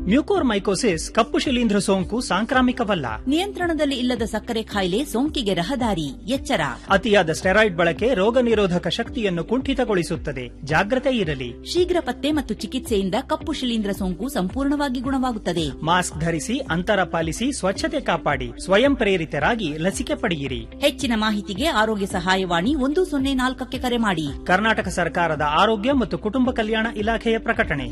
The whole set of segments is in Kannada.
ಮ್ಯೂಕೋರ್ಮೈಕೋಸಿಸ್ ಕಪ್ಪು ಶಿಲೀಂಧ್ರ ಸೋಂಕು ಸಾಂಕ್ರಾಮಿಕವಲ್ಲ ನಿಯಂತ್ರಣದಲ್ಲಿ ಇಲ್ಲದ ಸಕ್ಕರೆ ಕಾಯಿಲೆ ಸೋಂಕಿಗೆ ರಹದಾರಿ ಎಚ್ಚರ ಅತಿಯಾದ ಸ್ಟೆರಾಯ್ಡ್ ಬಳಕೆ ರೋಗ ನಿರೋಧಕ ಶಕ್ತಿಯನ್ನು ಕುಂಠಿತಗೊಳಿಸುತ್ತದೆ ಜಾಗ್ರತೆ ಇರಲಿ ಶೀಘ್ರ ಪತ್ತೆ ಮತ್ತು ಚಿಕಿತ್ಸೆಯಿಂದ ಕಪ್ಪು ಶಿಲೀಂಧ್ರ ಸೋಂಕು ಸಂಪೂರ್ಣವಾಗಿ ಗುಣವಾಗುತ್ತದೆ ಮಾಸ್ಕ್ ಧರಿಸಿ ಅಂತರ ಪಾಲಿಸಿ ಸ್ವಚ್ಛತೆ ಕಾಪಾಡಿ ಸ್ವಯಂ ಪ್ರೇರಿತರಾಗಿ ಲಸಿಕೆ ಪಡೆಯಿರಿ ಹೆಚ್ಚಿನ ಮಾಹಿತಿಗೆ ಆರೋಗ್ಯ ಸಹಾಯವಾಣಿ ಒಂದು ಸೊನ್ನೆ ನಾಲ್ಕಕ್ಕೆ ಕರೆ ಮಾಡಿ ಕರ್ನಾಟಕ ಸರ್ಕಾರದ ಆರೋಗ್ಯ ಮತ್ತು ಕುಟುಂಬ ಕಲ್ಯಾಣ ಇಲಾಖೆಯ ಪ್ರಕಟಣೆ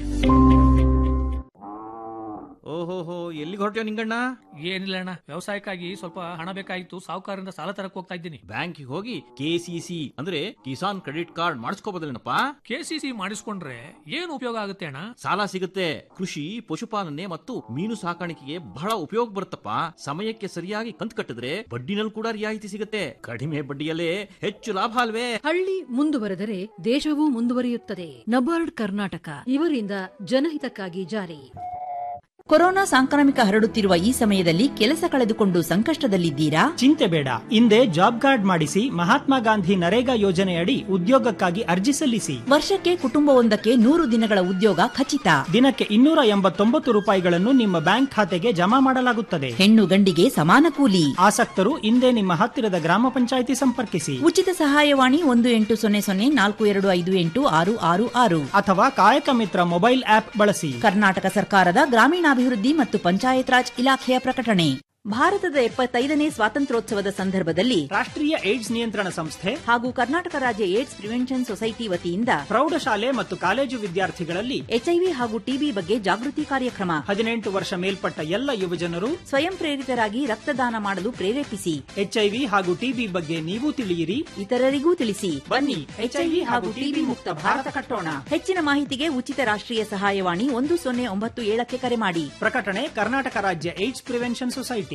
ಓಹೋಹೋ ಎಲ್ಲಿಗೆ ಹೊರಟ್ಯೋ ನಿಂಗಣ್ಣ ಏನಿಲ್ಲ ಅಣ್ಣ ವ್ಯವಸಾಯಕ್ಕಾಗಿ ಸ್ವಲ್ಪ ಹಣ ಬೇಕಾಗಿತ್ತು ಸಾಹುಕಾರರಿಂದ ಸಾಲ ತರಕ್ ಹೋಗ್ತಾ ಇದ್ದೀನಿ ಬ್ಯಾಂಕಿಗೆ ಹೋಗಿ ಕೆಸಿಸಿ ಅಂದ್ರೆ ಕಿಸಾನ್ ಕ್ರೆಡಿಟ್ ಕಾರ್ಡ್ ಮಾಡಿಸ್ಕೋಬೋದಲ್ಲೇನಪ್ಪ ಕೆಸಿಸಿ ಮಾಡಿಸ್ಕೊಂಡ್ರೆ ಏನು ಉಪಯೋಗ ಆಗುತ್ತೆ ಅಣ್ಣ ಸಾಲ ಸಿಗುತ್ತೆ ಕೃಷಿ ಪಶುಪಾಲನೆ ಮತ್ತು ಮೀನು ಸಾಕಾಣಿಕೆಗೆ ಬಹಳ ಉಪಯೋಗ ಬರುತ್ತಪ್ಪ ಸಮಯಕ್ಕೆ ಸರಿಯಾಗಿ ಕಂತು ಕಟ್ಟಿದ್ರೆ ಬಡ್ಡಿನಲ್ಲಿ ಕೂಡ ರಿಯಾಯಿತಿ ಸಿಗುತ್ತೆ ಕಡಿಮೆ ಬಡ್ಡಿಯಲ್ಲೇ ಹೆಚ್ಚು ಲಾಭ ಅಲ್ವೇ ಹಳ್ಳಿ ಮುಂದುವರೆದರೆ ದೇಶವೂ ಮುಂದುವರಿಯುತ್ತದೆ ನಬಾರ್ಡ್ ಕರ್ನಾಟಕ ಇವರಿಂದ ಜನಹಿತಕ್ಕಾಗಿ ಜಾರಿ ಕೊರೋನಾ ಸಾಂಕ್ರಾಮಿಕ ಹರಡುತ್ತಿರುವ ಈ ಸಮಯದಲ್ಲಿ ಕೆಲಸ ಕಳೆದುಕೊಂಡು ಸಂಕಷ್ಟದಲ್ಲಿದ್ದೀರಾ ಚಿಂತೆ ಬೇಡ ಹಿಂದೆ ಜಾಬ್ ಕಾರ್ಡ್ ಮಾಡಿಸಿ ಮಹಾತ್ಮ ಗಾಂಧಿ ನರೇಗಾ ಯೋಜನೆಯಡಿ ಉದ್ಯೋಗಕ್ಕಾಗಿ ಅರ್ಜಿ ಸಲ್ಲಿಸಿ ವರ್ಷಕ್ಕೆ ಕುಟುಂಬವೊಂದಕ್ಕೆ ನೂರು ದಿನಗಳ ಉದ್ಯೋಗ ಖಚಿತ ದಿನಕ್ಕೆ ಇನ್ನೂರ ಎಂಬತ್ತೊಂಬತ್ತು ರೂಪಾಯಿಗಳನ್ನು ನಿಮ್ಮ ಬ್ಯಾಂಕ್ ಖಾತೆಗೆ ಜಮಾ ಮಾಡಲಾಗುತ್ತದೆ ಹೆಣ್ಣು ಗಂಡಿಗೆ ಸಮಾನ ಕೂಲಿ ಆಸಕ್ತರು ಹಿಂದೆ ನಿಮ್ಮ ಹತ್ತಿರದ ಗ್ರಾಮ ಪಂಚಾಯಿತಿ ಸಂಪರ್ಕಿಸಿ ಉಚಿತ ಸಹಾಯವಾಣಿ ಒಂದು ಎಂಟು ಸೊನ್ನೆ ಸೊನ್ನೆ ನಾಲ್ಕು ಎರಡು ಐದು ಎಂಟು ಆರು ಆರು ಆರು ಅಥವಾ ಕಾಯಕ ಮಿತ್ರ ಮೊಬೈಲ್ ಆಪ್ ಬಳಸಿ ಕರ್ನಾಟಕ ಸರ್ಕಾರದ ಗ್ರಾಮೀಣಾಭಿವೃದ್ಧಿ ಮತ್ತು ಪಂಚಾಯತ್ ರಾಜ್ ಇಲಾಖೆಯ ಪ್ರಕಟಣೆ ಭಾರತದ ಎಪ್ಪತ್ತೈದನೇ ಸ್ವಾತಂತ್ರ್ಯೋತ್ಸವದ ಸಂದರ್ಭದಲ್ಲಿ ರಾಷ್ಟ್ರೀಯ ಏಡ್ಸ್ ನಿಯಂತ್ರಣ ಸಂಸ್ಥೆ ಹಾಗೂ ಕರ್ನಾಟಕ ರಾಜ್ಯ ಏಡ್ಸ್ ಪ್ರಿವೆನ್ಷನ್ ಸೊಸೈಟಿ ವತಿಯಿಂದ ಪ್ರೌಢಶಾಲೆ ಮತ್ತು ಕಾಲೇಜು ವಿದ್ಯಾರ್ಥಿಗಳಲ್ಲಿ ಎಚ್ಐವಿ ಹಾಗೂ ಟಿಬಿ ಬಗ್ಗೆ ಜಾಗೃತಿ ಕಾರ್ಯಕ್ರಮ ಹದಿನೆಂಟು ವರ್ಷ ಮೇಲ್ಪಟ್ಟ ಎಲ್ಲ ಯುವಜನರು ಸ್ವಯಂ ಪ್ರೇರಿತರಾಗಿ ರಕ್ತದಾನ ಮಾಡಲು ಪ್ರೇರೇಪಿಸಿ ಎಚ್ಐವಿ ಹಾಗೂ ಟಿಬಿ ಬಗ್ಗೆ ನೀವು ತಿಳಿಯಿರಿ ಇತರರಿಗೂ ತಿಳಿಸಿ ಬನ್ನಿ ಎಚ್ಐವಿ ಹಾಗೂ ಟಿಬಿ ಮುಕ್ತ ಭಾರತ ಕಟ್ಟೋಣ ಹೆಚ್ಚಿನ ಮಾಹಿತಿಗೆ ಉಚಿತ ರಾಷ್ಟ್ರೀಯ ಸಹಾಯವಾಣಿ ಒಂದು ಸೊನ್ನೆ ಒಂಬತ್ತು ಏಳಕ್ಕೆ ಕರೆ ಮಾಡಿ ಪ್ರಕಟಣೆ ಕರ್ನಾಟಕ ರಾಜ್ಯ ಏಡ್ಸ್ ಪ್ರಿವೆನ್ಷನ್ ಸೊಸೈಟಿ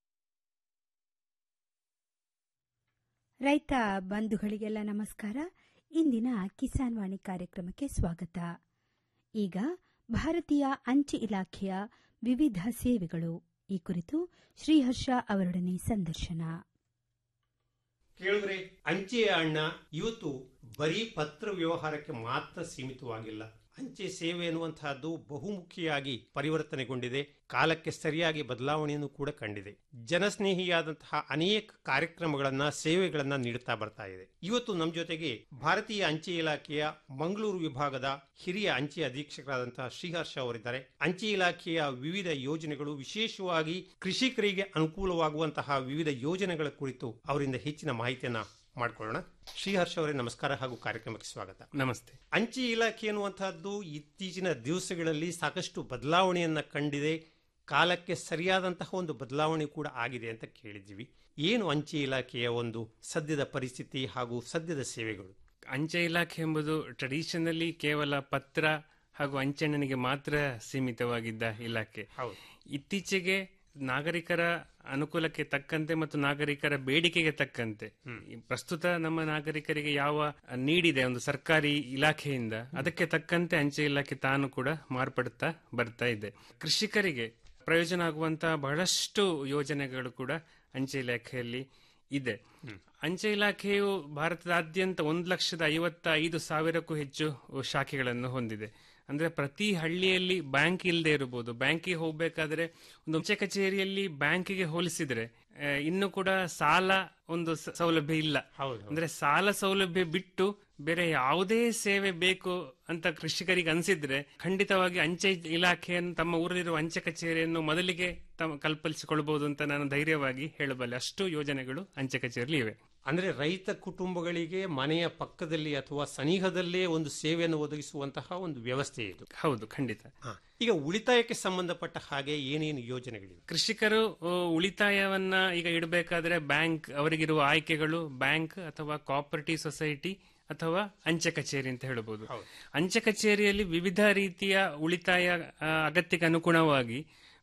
ರೈತ ಬಂಧುಗಳಿಗೆಲ್ಲ ನಮಸ್ಕಾರ ಇಂದಿನ ಕಿಸಾನ್ ವಾಣಿ ಕಾರ್ಯಕ್ರಮಕ್ಕೆ ಸ್ವಾಗತ ಈಗ ಭಾರತೀಯ ಅಂಚೆ ಇಲಾಖೆಯ ವಿವಿಧ ಸೇವೆಗಳು ಈ ಕುರಿತು ಶ್ರೀಹರ್ಷ ಅವರೊಡನೆ ಸಂದರ್ಶನ ಕೇಳಿದ್ರೆ ಅಂಚೆಯ ಅಣ್ಣ ಇವತ್ತು ಬರೀ ಪತ್ರ ವ್ಯವಹಾರಕ್ಕೆ ಮಾತ್ರ ಸೀಮಿತವಾಗಿಲ್ಲ ಅಂಚೆ ಸೇವೆ ಎನ್ನುವಂತಹದ್ದು ಬಹುಮುಖಿಯಾಗಿ ಪರಿವರ್ತನೆಗೊಂಡಿದೆ ಕಾಲಕ್ಕೆ ಸರಿಯಾಗಿ ಬದಲಾವಣೆಯನ್ನು ಕೂಡ ಕಂಡಿದೆ ಜನಸ್ನೇಹಿಯಾದಂತಹ ಅನೇಕ ಕಾರ್ಯಕ್ರಮಗಳನ್ನ ಸೇವೆಗಳನ್ನ ನೀಡುತ್ತಾ ಬರ್ತಾ ಇದೆ ಇವತ್ತು ನಮ್ಮ ಜೊತೆಗೆ ಭಾರತೀಯ ಅಂಚೆ ಇಲಾಖೆಯ ಮಂಗಳೂರು ವಿಭಾಗದ ಹಿರಿಯ ಅಂಚೆ ಅಧೀಕ್ಷಕರಾದಂತಹ ಶ್ರೀಹರ್ಷ ಅವರಿದ್ದಾರೆ ಅಂಚೆ ಇಲಾಖೆಯ ವಿವಿಧ ಯೋಜನೆಗಳು ವಿಶೇಷವಾಗಿ ಕೃಷಿಕರಿಗೆ ಅನುಕೂಲವಾಗುವಂತಹ ವಿವಿಧ ಯೋಜನೆಗಳ ಕುರಿತು ಅವರಿಂದ ಹೆಚ್ಚಿನ ಮಾಹಿತಿಯನ್ನ ಮಾಡ್ಕೊಳ್ಳೋಣ ಶ್ರೀಹರ್ಷ ಅವರೇ ನಮಸ್ಕಾರ ಹಾಗೂ ಕಾರ್ಯಕ್ರಮಕ್ಕೆ ಸ್ವಾಗತ ನಮಸ್ತೆ ಅಂಚೆ ಇಲಾಖೆ ಎನ್ನುವಂತಹದ್ದು ಇತ್ತೀಚಿನ ದಿವಸಗಳಲ್ಲಿ ಸಾಕಷ್ಟು ಬದಲಾವಣೆಯನ್ನ ಕಂಡಿದೆ ಕಾಲಕ್ಕೆ ಸರಿಯಾದಂತಹ ಒಂದು ಬದಲಾವಣೆ ಕೂಡ ಆಗಿದೆ ಅಂತ ಕೇಳಿದ್ವಿ ಏನು ಅಂಚೆ ಇಲಾಖೆಯ ಒಂದು ಸದ್ಯದ ಪರಿಸ್ಥಿತಿ ಹಾಗೂ ಸದ್ಯದ ಸೇವೆಗಳು ಅಂಚೆ ಇಲಾಖೆ ಎಂಬುದು ಟ್ರೆಡಿಷನಲಿ ಕೇವಲ ಪತ್ರ ಹಾಗೂ ಅಂಚೆಣ್ಣನಿಗೆ ಮಾತ್ರ ಸೀಮಿತವಾಗಿದ್ದ ಇಲಾಖೆ ಹೌದು ಇತ್ತೀಚೆಗೆ ನಾಗರಿಕರ ಅನುಕೂಲಕ್ಕೆ ತಕ್ಕಂತೆ ಮತ್ತು ನಾಗರಿಕರ ಬೇಡಿಕೆಗೆ ತಕ್ಕಂತೆ ಈ ಪ್ರಸ್ತುತ ನಮ್ಮ ನಾಗರಿಕರಿಗೆ ಯಾವ ನೀಡಿದೆ ಒಂದು ಸರ್ಕಾರಿ ಇಲಾಖೆಯಿಂದ ಅದಕ್ಕೆ ತಕ್ಕಂತೆ ಅಂಚೆ ಇಲಾಖೆ ತಾನು ಕೂಡ ಮಾರ್ಪಡುತ್ತಾ ಬರ್ತಾ ಇದೆ ಕೃಷಿಕರಿಗೆ ಪ್ರಯೋಜನ ಆಗುವಂತಹ ಬಹಳಷ್ಟು ಯೋಜನೆಗಳು ಕೂಡ ಅಂಚೆ ಇಲಾಖೆಯಲ್ಲಿ ಇದೆ ಅಂಚೆ ಇಲಾಖೆಯು ಭಾರತದಾದ್ಯಂತ ಒಂದು ಲಕ್ಷದ ಐವತ್ತ ಐದು ಸಾವಿರಕ್ಕೂ ಹೆಚ್ಚು ಶಾಖೆಗಳನ್ನು ಹೊಂದಿದೆ ಅಂದ್ರೆ ಪ್ರತಿ ಹಳ್ಳಿಯಲ್ಲಿ ಬ್ಯಾಂಕ್ ಇಲ್ಲದೆ ಇರಬಹುದು ಬ್ಯಾಂಕಿಗೆ ಹೋಗ್ಬೇಕಾದ್ರೆ ಒಂದು ಅಂಚೆ ಕಚೇರಿಯಲ್ಲಿ ಬ್ಯಾಂಕಿಗೆ ಹೋಲಿಸಿದ್ರೆ ಆ, ಇನ್ನು ಕೂಡ ಸಾಲ ಒಂದು ಸ- ಸೌಲಭ್ಯ ಇಲ್ಲ ಅಂದ್ರೆ ಸಾಲ ಸೌಲಭ್ಯ ಬಿಟ್ಟು ಬೇರೆ ಯಾವುದೇ ಸೇವೆ ಬೇಕು ಅಂತ ಕೃಷಿಕರಿಗೆ ಅನ್ಸಿದ್ರೆ ಖಂಡಿತವಾಗಿ ಅಂಚೆ ಇಲಾಖೆಯನ್ನು ತಮ್ಮ ಊರಲ್ಲಿರುವ ಅಂಚೆ ಕಚೇರಿಯನ್ನು ಮೊದಲಿಗೆ ತಮ್ಮ ಕಲ್ಪಿಸಿಕೊಳ್ಬಹುದು ಅಂತ ನಾನು ಧೈರ್ಯವಾಗಿ ಹೇಳಬಲ್ಲೆ ಅಷ್ಟು ಯೋಜನೆಗಳು ಅಂಚೆ ಕಚೇರಿಯಲ್ಲಿ ಇವೆ ಅಂದ್ರೆ ರೈತ ಕುಟುಂಬಗಳಿಗೆ ಮನೆಯ ಪಕ್ಕದಲ್ಲಿ ಅಥವಾ ಸನಿಹದಲ್ಲೇ ಒಂದು ಸೇವೆಯನ್ನು ಒದಗಿಸುವಂತಹ ಒಂದು ವ್ಯವಸ್ಥೆ ಇದು ಹೌದು ಖಂಡಿತ ಈಗ ಉಳಿತಾಯಕ್ಕೆ ಸಂಬಂಧಪಟ್ಟ ಹಾಗೆ ಏನೇನು ಯೋಜನೆಗಳಿವೆ ಕೃಷಿಕರು ಆ, ಉಳಿತಾಯವನ್ನ ಈಗ ಇಡಬೇಕಾದ್ರೆ ಬ್ಯಾಂಕ್ ಅವರಿಗಿರುವ ಆಯ್ಕೆಗಳು ಬ್ಯಾಂಕ್ ಅಥವಾ ಕೋಆಪರೇಟಿವ್ ಸೊಸೈಟಿ ಅಥವಾ ಅಂಚೆ ಕಚೇರಿ ಅಂತ ಹೇಳಬಹುದು ಅಂಚೆ ಕಚೇರಿಯಲ್ಲಿ ವಿವಿಧ ರೀತಿಯ ಉಳಿತಾಯ ಆ, ಅಗತ್ಯಕ್ಕೆ ಅನುಗುಣವಾಗಿ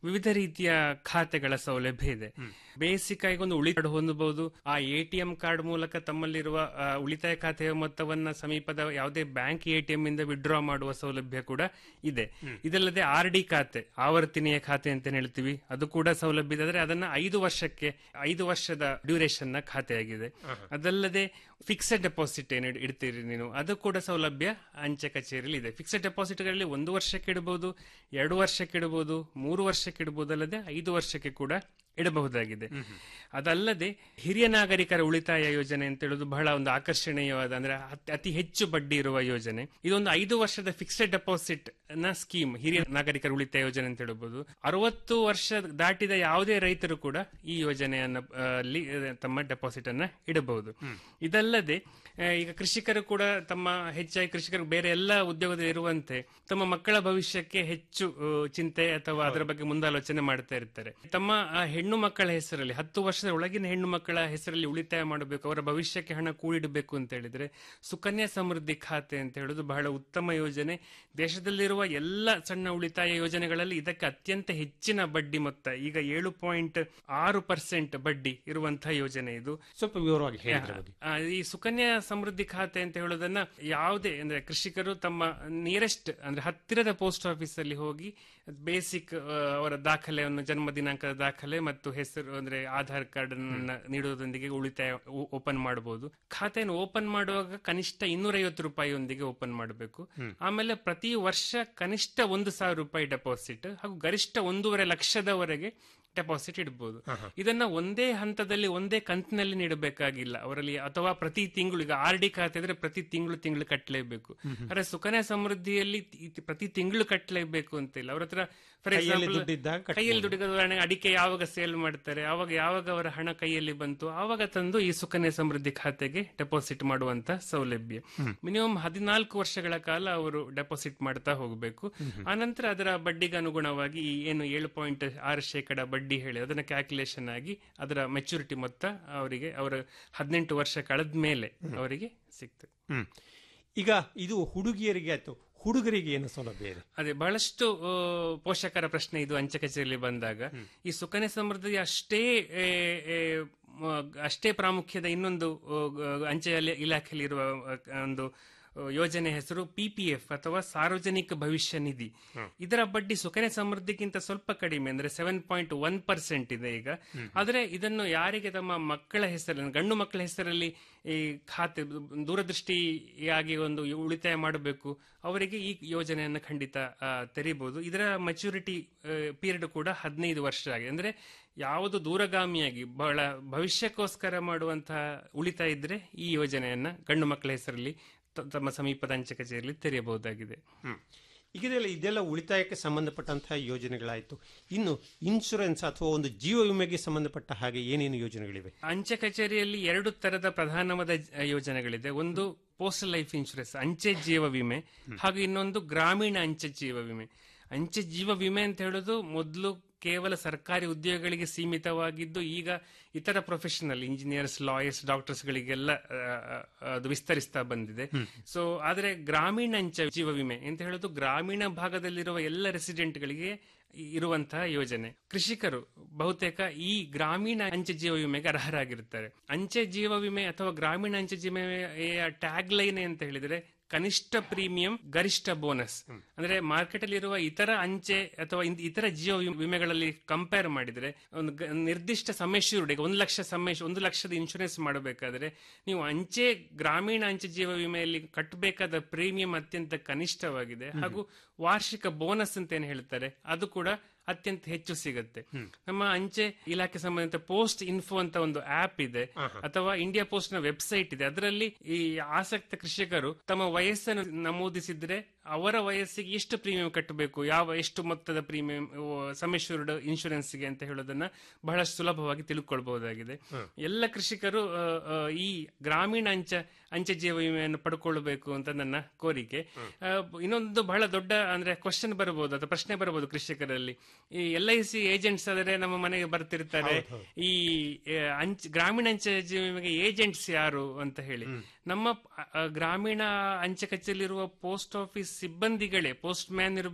ವಿವಿಧ ರೀತಿಯ ಖಾತೆಗಳ ಸೌಲಭ್ಯ ಇದೆ ಬೇಸಿಕ್ ಆಗಿ ಒಂದು ಉಳಿತಾಯ ಹೊಂದಬಹುದು ಆ ಎಟಿಎಂ ಕಾರ್ಡ್ ಮೂಲಕ ತಮ್ಮಲ್ಲಿರುವ ಆ, ಉಳಿತಾಯ ಖಾತೆಯ ಮೊತ್ತವನ್ನ ಸಮೀಪದ ಯಾವುದೇ ಬ್ಯಾಂಕ್ ಎಟಿಎಂ ಇಂದ ವಿಡ್ರಾ ಮಾಡುವ ಸೌಲಭ್ಯ ಕೂಡ ಇದೆ ಇದಲ್ಲದೆ ಆರ್ ಡಿ ಖಾತೆ ಆವರ್ತಿನಿಯ ಖಾತೆ ಅಂತ ಹೇಳ್ತೀವಿ ಅದು ಕೂಡ ಸೌಲಭ್ಯ ಇದೆ ಆದ್ರೆ ಅದನ್ನ ಐದು ವರ್ಷಕ್ಕೆ ಐದು ವರ್ಷದ ಡ್ಯೂರೇಷನ್ ನ ಖಾತೆಯಾಗಿದೆ ಅದಲ್ಲದೆ ಫಿಕ್ಸೆಡ್ ಡೆಪಾಸಿಟ್ ಏನು ಇಡ್- ಇಡ್ತೀರಿ ನೀವು ಅದು ಕೂಡ ಸೌಲಭ್ಯ ಅಂಚೆ ಕಚೇರಿಯಲ್ಲಿ ಇದೆ ಫಿಕ್ಸೆಡ್ ಡೆಪಾಸಿಟ್ಗಳಲ್ಲಿ ಒಂದು ವರ್ಷಕ್ಕೆ ಇಡಬಹುದು ಎರಡು ವರ್ಷಕ್ಕೆ ಇಡಬಹುದು ಮೂರು ವರ್ಷಕ್ಕೆ ಇಡಬಹುದು ಅಲ್ಲದೆ ಐದು ವರ್ಷಕ್ಕೆ ಕೂಡ ಇಡಬಹುದಾಗಿದೆ ಅದಲ್ಲದೆ ಹಿರಿಯ ನಾಗರಿಕರ ಉಳಿತಾಯ ಯೋಜನೆ ಅಂತ ಹೇಳುದು ಬಹಳ ಒಂದು ಆಕರ್ಷಣೀಯವಾದ ಅಂದ್ರೆ ಅತಿ- ಅತಿ ಹೆಚ್ಚು ಬಡ್ಡಿ ಇರುವ ಯೋಜನೆ ಇದೊಂದು ಐದು ವರ್ಷದ ಫಿಕ್ಸೆಡ್ ಡೆಪಾಸಿಟ್ ನ ಸ್ಕೀಮ್ ಹಿರಿಯ ನಾಗರಿಕರ ಉಳಿತಾಯ ಯೋಜನೆ ಅಂತ ಹೇಳ್ಬೋದು ಅರವತ್ತು ವರ್ಷ ದಾಟಿದ ಯಾವುದೇ ರೈತರು ಕೂಡ ಈ ಯೋಜನೆಯನ್ನ ಆ, ಅಲ್ಲಿ ಆ, ತಮ್ಮ ಡೆಪಾಸಿಟ್ ಅನ್ನ ಇಡಬಹುದು ಇದಲ್ಲದೆ ಆ, ಈಗ ಕೃಷಿಕರು ಕೂಡ ತಮ್ಮ ಹೆಚ್ಚಾಗಿ ಕೃಷಿಕರು ಬೇರೆ ಎಲ್ಲ ಉದ್ಯೋಗದಲ್ಲಿ ಇರುವಂತೆ ತಮ್ಮ ಮಕ್ಕಳ ಭವಿಷ್ಯಕ್ಕೆ ಹೆಚ್ಚು ಆ, ಚಿಂತೆ ಅಥವಾ ಅದರ ಬಗ್ಗೆ ಮುಂದಾಲೋಚನೆ ಮಾಡ್ತಾ ಇರ್ತಾರೆ ತಮ್ಮ ಆ, ಹೆಣ್ಣು ಮಕ್ಕಳ ಹೆಸರಲ್ಲಿ ಹತ್ತು ವರ್ಷದ ಒಳಗಿನ ಹೆಣ್ಣು ಮಕ್ಕಳ ಹೆಸರಲ್ಲಿ ಉಳಿತಾಯ ಮಾಡಬೇಕು ಅವರ ಭವಿಷ್ಯಕ್ಕೆ ಹಣ ಕೂಡಿಡಬೇಕು ಅಂತ ಹೇಳಿದ್ರೆ ಸುಕನ್ಯಾ ಸಮೃದ್ಧಿ ಖಾತೆ ಅಂತ ಹೇಳುದು ಬಹಳ ಉತ್ತಮ ಯೋಜನೆ ದೇಶದಲ್ಲಿರುವ ಎಲ್ಲ ಸಣ್ಣ ಉಳಿತಾಯ ಯೋಜನೆಗಳಲ್ಲಿ ಇದಕ್ಕೆ ಅತ್ಯಂತ ಹೆಚ್ಚಿನ ಬಡ್ಡಿ ಮೊತ್ತ ಈಗ ಏಳು ಪಾಯಿಂಟ್ ಆರು ಪರ್ಸೆಂಟ್ ಬಡ್ಡಿ ಇರುವಂತಹ ಯೋಜನೆ ಇದು ಸ್ವಲ್ಪ ವಿವರವಾಗಿ ಹೇಳಿದ್ರೆ ಬಗ್ಗೆ. ಆ, ಈ ಸುಕನ್ಯಾ ಸಮೃದ್ಧಿ ಖಾತೆ ಅಂತ ಹೇಳೋದನ್ನ ಯಾವುದೇ ಅಂದ್ರೆ ಕೃಷಿಕರು ತಮ್ಮ ನಿಯರೆಸ್ಟ್ ಅಂದ್ರೆ ಹತ್ತಿರದ ಪೋಸ್ಟ್ ಆಫೀಸ್ ಅಲ್ಲಿ ಹೋಗಿ ಬೇಸಿಕ್ ಅವರ ದಾಖಲೆಯನ್ನು ಜನ್ಮ ದಿನಾಂಕದ ದಾಖಲೆ ಮತ್ತು ಹೆಸರು ಅಂದ್ರೆ ಆಧಾರ್ ಕಾರ್ಡ್ ಅನ್ನ ನೀಡುವುದರೊಂದಿಗೆ ಉಳಿತಾಯ ಓಪನ್ ಮಾಡಬಹುದು ಖಾತೆಯನ್ನು ಓಪನ್ ಮಾಡುವಾಗ ಕನಿಷ್ಠ ಇನ್ನೂರೈವತ್ತು ರೂಪಾಯಿಯೊಂದಿಗೆ ಓಪನ್ ಮಾಡಬೇಕು ಆಮೇಲೆ ಪ್ರತಿ ವರ್ಷ ಕನಿಷ್ಠ ಒಂದು ಸಾವಿರ ರೂಪಾಯಿ ಡೆಪಾಸಿಟ್ ಹಾಗೂ ಗರಿಷ್ಠ ಒಂದೂವರೆ ಲಕ್ಷದವರೆಗೆ ಡೆಪಾಸಿಟ್ ಇಡಬಹುದು ಇದನ್ನ ಒಂದೇ ಹಂತದಲ್ಲಿ ಒಂದೇ ಕಂತಿನಲ್ಲಿ ನೀಡಬೇಕಾಗಿಲ್ಲ ಅವರಲ್ಲಿ ಅಥವಾ ಪ್ರತಿ ತಿಂಗಳು ಈಗ ಆರ್ ಡಿ ಖಾತೆ ಇದ್ರೆ ಪ್ರತಿ ತಿಂಗಳು ತಿಂಗಳು ಕಟ್ಟಲೇಬೇಕು ಆದ್ರೆ ಸುಕನ್ಯಾ ಸಮೃದ್ಧಿಯಲ್ಲಿ ತಿ- ಪ್ರತಿ ತಿಂಗಳು ಕಟ್ಟಲೇಬೇಕು ಅಂತಿಲ್ಲ ಅವ್ರ ಹತ್ರ ಫಾರ್ ಕೈಯಲ್ಲಿ ಎಕ್ಸಾಂಪಲ್ ದುಡ್ಡಿದ್ದಾಗ ಕಟ್ಬೋದು. ಕೈಯಲ್ಲಿ ದುಡ್ಡಿಗೆ ಉದಾಹರಣೆಗೆ ಅಡಿಕೆ ಯಾವಾಗ ಸೇಲ್ ಮಾಡ್ತಾರೆ ಆವಾಗ ಯಾವಾಗ ಅವರ ಹಣ ಕೈಯಲ್ಲಿ ಬಂತು ಆವಾಗ ತಂದು ಈ ಸುಕನ್ಯಾ ಸಮೃದ್ಧಿ ಖಾತೆಗೆ ಡೆಪಾಸಿಟ್ ಮಾಡುವಂತ ಸೌಲಭ್ಯ ಮಿನಿಮಮ್ ಹದಿನಾಲ್ಕು ವರ್ಷಗಳ ಕಾಲ ಅವರು ಡೆಪಾಸಿಟ್ ಮಾಡ್ತಾ ಹೋಗಬೇಕು ಆನಂತರ ಅದರ ಬಡ್ಡಿಗೆ ಅನುಗುಣವಾಗಿ ಈ ಏನು ಏಳು ಪಾಯಿಂಟ್ ಆರು ಶೇಕಡ ಬಡ್ಡಿ ಹೇಳಿ ಅದನ್ನ ಕ್ಯಾಲ್ಕುಲೇಷನ್ ಆಗಿ ಅದರ ಮೆಚುರಿಟಿ ಮೊತ್ತ ಅವರಿಗೆ ಅವರ ಹದಿನೆಂಟು ವರ್ಷ ಕಳೆದ ಮೇಲೆ ಅವರಿಗೆ ಸಿಗ್ತದೆ ಹ್ಮ್ ಈಗ ಇದು ಹುಡುಗಿಯರಿಗೆ ಆಯ್ತು ಹುಡುಗರಿಗೆ ಏನು ಸೌಲಭ್ಯ ಇದೆ ಅದೇ ಬಹಳಷ್ಟು ಆ, ಪೋಷಕರ ಪ್ರಶ್ನೆ ಇದು ಅಂಚೆ ಕಚೇರಿಯಲ್ಲಿ ಬಂದಾಗ ಈ ಸುಕನ್ಯಾ ಸಮೃದ್ಧಿ ಅಷ್ಟೇ ಏ, ಏ, ಮ- ಅಷ್ಟೇ ಪ್ರಾಮುಖ್ಯದ ಇನ್ನೊಂದು ಆ, ಗ- ಅಂಚೆ ಇಲ- ಇಲಾಖೆಯಲ್ಲಿ ಇರುವ ಆ, ಒಂದು ಆ, ಯೋಜನೆ ಹೆಸರು ಪಿಪಿಎಫ್ ಅಥವಾ ಸಾರ್ವಜನಿಕ ಭವಿಷ್ಯ ನಿಧಿ ಇದರ ಬಡ್ಡಿ ಸುಕನ್ಯಾ ಸಮೃದ್ಧಿಗಿಂತ ಸ್ವಲ್ಪ ಕಡಿಮೆ ಅಂದ್ರೆ ಸೆವೆನ್ ಪಾಯಿಂಟ್ ಒನ್ ಪರ್ಸೆಂಟ್ ಇದೆ ಈಗ ಆದ್ರೆ ಇದನ್ನು ಯಾರಿಗೆ ತಮ್ಮ ಮಕ್ಕಳ ಹೆಸರಲ್ಲಿ ಗಂಡು ಮಕ್ಕಳ ಹೆಸರಲ್ಲಿ ಈ ಖಾತೆ ದೂರದೃಷ್ಟಿಯಾಗಿ ಒಂದು ಉಳಿತಾಯ ಮಾಡಬೇಕು ಅವರಿಗೆ ಈ ಯೋಜನೆಯನ್ನು ಖಂಡಿತ ಆ, ತೆರೀಬಹುದು ಇದರ ಮೆಚುರಿಟಿ ಪೀರಿಯಡ್ ಕೂಡ ಹದಿನೈದು ವರ್ಷ ಆಗಿದೆ ಅಂದ್ರೆ ಯಾವುದು ದೂರಗಾಮಿಯಾಗಿ ಬಹಳ ಭವಿಷ್ಯಕ್ಕೋಸ್ಕರ ಮಾಡುವಂತಹ ಉಳಿತಾಯ ಇದ್ರೆ ಈ ಯೋಜನೆಯನ್ನ ಗಂಡು ಮಕ್ಕಳ ಹೆಸರಲ್ಲಿ ತ- ತಮ್ಮ ಸಮೀಪದ ಅಂಚೆ ಕಚೇರಿಯಲ್ಲಿ ತೆರೆಯಬಹುದಾಗಿದೆ ಹ್ಮ್ ಈಗಿದೆಲ್ಲ ಇದೆಲ್ಲ ಉಳಿತಾಯಕ್ಕೆ ಸಂಬಂಧಪಟ್ಟಂತಹ ಯೋಜನೆಗಳಾಯಿತು ಇನ್ನು ಇನ್ಶೂರೆನ್ಸ್ ಅಥವಾ ಒಂದು ಜೀವ ವಿಮೆಗೆ ಸಂಬಂಧಪಟ್ಟ ಹಾಗೆ ಏನೇನು ಯೋಜನೆಗಳಿವೆ ಅಂಚೆ ಕಚೇರಿಯಲ್ಲಿ ಎರಡು ತರದ ಪ್ರಧಾನವಾದ ಜ- ಯೋಜನೆಗಳಿದೆ ಒಂದು ಪೋಸ್ಟಲ್ ಲೈಫ್ ಇನ್ಶೂರೆನ್ಸ್ ಅಂಚೆ ಜೀವ ವಿಮೆ ಹಾಗೂ ಇನ್ನೊಂದು ಗ್ರಾಮೀಣ ಅಂಚೆ ಜೀವ ವಿಮೆ ಅಂಚೆ ಜೀವ ವಿಮೆ ಅಂತ ಹೇಳೋದು ಮೊದಲು ಕೇವಲ ಸರ್ಕಾರಿ ಉದ್ಯೋಗಗಳಿಗೆ ಸೀಮಿತವಾಗಿದ್ದು ಈಗ ಇತರ ಪ್ರೊಫೆಷನಲ್ ಇಂಜಿನಿಯರ್ಸ್ ಲಾಯರ್ಸ್ ಡಾಕ್ಟರ್ಸ್ ಗಳಿಗೆಲ್ಲ ಆ, ಆ, ಅದು ವಿಸ್ತರಿಸ್ತಾ ಬಂದಿದೆ ಸೊ ಆದ್ರೆ ಗ್ರಾಮೀಣ ಅಂಚೆ ಜೀವ ವಿಮೆ ಅಂತ ಹೇಳೋದು ಗ್ರಾಮೀಣ ಭಾಗದಲ್ಲಿರುವ ಎಲ್ಲ ರೆಸಿಡೆಂಟ್ ಗಳಿಗೆ ಇರುವಂತಹ ಯೋಜನೆ ಕೃಷಿಕರು ಬಹುತೇಕ ಈ ಗ್ರಾಮೀಣ ಅಂಚೆ ಜೀವ ವಿಮೆಗೆ ಅರ್ಹರಾಗಿರುತ್ತಾರೆ ಅಂಚೆ ಜೀವ ವಿಮೆ ಅಥವಾ ಗ್ರಾಮೀಣ ಅಂಚೆ ಜೀವ ವಿಮೆಯ ಟ್ಯಾಗ್ ಲೈನ್ ಅಂತ ಹೇಳಿದ್ರೆ ಕನಿಷ್ಠ ಪ್ರೀಮಿಯಂ ಗರಿಷ್ಠ ಬೋನಸ್ ಅಂದ್ರೆ ಮಾರ್ಕೆಟ್ ಅಲ್ಲಿ ಇರುವ ಇತರ ಅಂಚೆ ಅಥವಾ ಇನ್- ಇತರ ಜೀವ ವಿಮ್- ವಿಮೆಗಳಲ್ಲಿ ಕಂಪೇರ್ ಮಾಡಿದ್ರೆ ಒಂದು ಗ- ನಿರ್ದಿಷ್ಟ ಸಮ್ಮೇಶೂರುಡ್ ಈಗ ಒಂದು ಲಕ್ಷ ಸಮ್ಮೇಶ್ ಒಂದು ಲಕ್ಷದ ಇನ್ಶೂರೆನ್ಸ್ ಮಾಡಬೇಕಾದ್ರೆ ನೀವು ಅಂಚೆ ಗ್ರಾಮೀಣ ಅಂಚೆ ಜೀವ ವಿಮೆಯಲ್ಲಿ ಕಟ್ಟಬೇಕಾದ ಪ್ರೀಮಿಯಂ ಅತ್ಯಂತ ಕನಿಷ್ಠವಾಗಿದೆ ಹಾಗೂ ವಾರ್ಷಿಕ ಬೋನಸ್ ಅಂತ ಏನ್ ಹೇಳ್ತಾರೆ ಅದು ಕೂಡ ಅತ್ಯಂತ ಹೆಚ್ಚು ಸಿಗುತ್ತೆ ನಮ್ಮ ಅಂಚೆ ಇಲಾಖೆ ಸಂಬಂಧಿತ ಪೋಸ್ಟ್ ಇನ್ಫೋ ಅಂತ ಒಂದು ಆಪ್ ಇದೆ ಅಥವಾ ಇಂಡಿಯಾ ಪೋಸ್ಟ್ ನ ವೆಬ್ಸೈಟ್ ಇದೆ ಅದರಲ್ಲಿ ಈ ಆಸಕ್ತ ಕೃಷಿಕರು ತಮ್ಮ ವಯಸ್ಸನ್ನು ನಮೂದಿಸಿದ್ರೆ ಅವರ ವಯಸ್ಸಿಗೆ ಎಷ್ಟು ಪ್ರೀಮಿಯಂ ಕಟ್ಟಬೇಕು ಯಾವ ಎಷ್ಟು ಮೊತ್ತದ ಪ್ರೀಮಿಯಂ ಸಮೇಶ್ವರ್ಡ್ ಇನ್ಶೂರೆನ್ಸ್ಗೆ ಅಂತ ಹೇಳೋದನ್ನ ಬಹಳಷ್ಟು ಸುಲಭವಾಗಿ ತಿಳ್ಕೊಳ್ಬಹುದಾಗಿದೆ ಎಲ್ಲ ಕೃಷಿಕರು ಆ, ಆ, ಈ ಗ್ರಾಮೀಣ ಅಂಚೆ ಅಂಚೆ ಜೀವ ವಿಮೆಯನ್ನು ಪಡ್ಕೊಳ್ಬೇಕು ಅಂತ ನನ್ನ ಕೋರಿಕೆ ಆ, ಇನ್ನೊಂದು ಬಹಳ ದೊಡ್ಡ ಅಂದ್ರೆ ಕ್ವಶನ್ ಬರಬಹುದು ಅಥವಾ ಪ್ರಶ್ನೆ ಬರಬಹುದು ಕೃಷಿಕರಲ್ಲಿ ಈ ಎಲ್ ಐ ಸಿ ಏಜೆಂಟ್ಸ್ ಆದರೆ ನಮ್ಮ ಮನೆಗೆ ಬರ್ತಿರ್ತಾರೆ ಈ ಆ, ಅಂಚೆ ಗ್ರಾಮೀಣ ಅಂಚೆ ಜೀವ ವಿಮೆಗೆ ಏಜೆಂಟ್ಸ್ ಯಾರು ಅಂತ ಹೇಳಿ ನಮ್ಮ ಆ, ಗ್ರಾಮೀಣ ಅಂಚೆ ಕಚೇರಿಯಲ್ಲಿರುವ ಪೋಸ್ಟ್ ಆಫೀಸ್ ಸಿಬ್ಬಂದಿಗಳೇ ಪೋಸ್ಟ್ ಮ್ಯಾನ್ ಇರಬಹುದು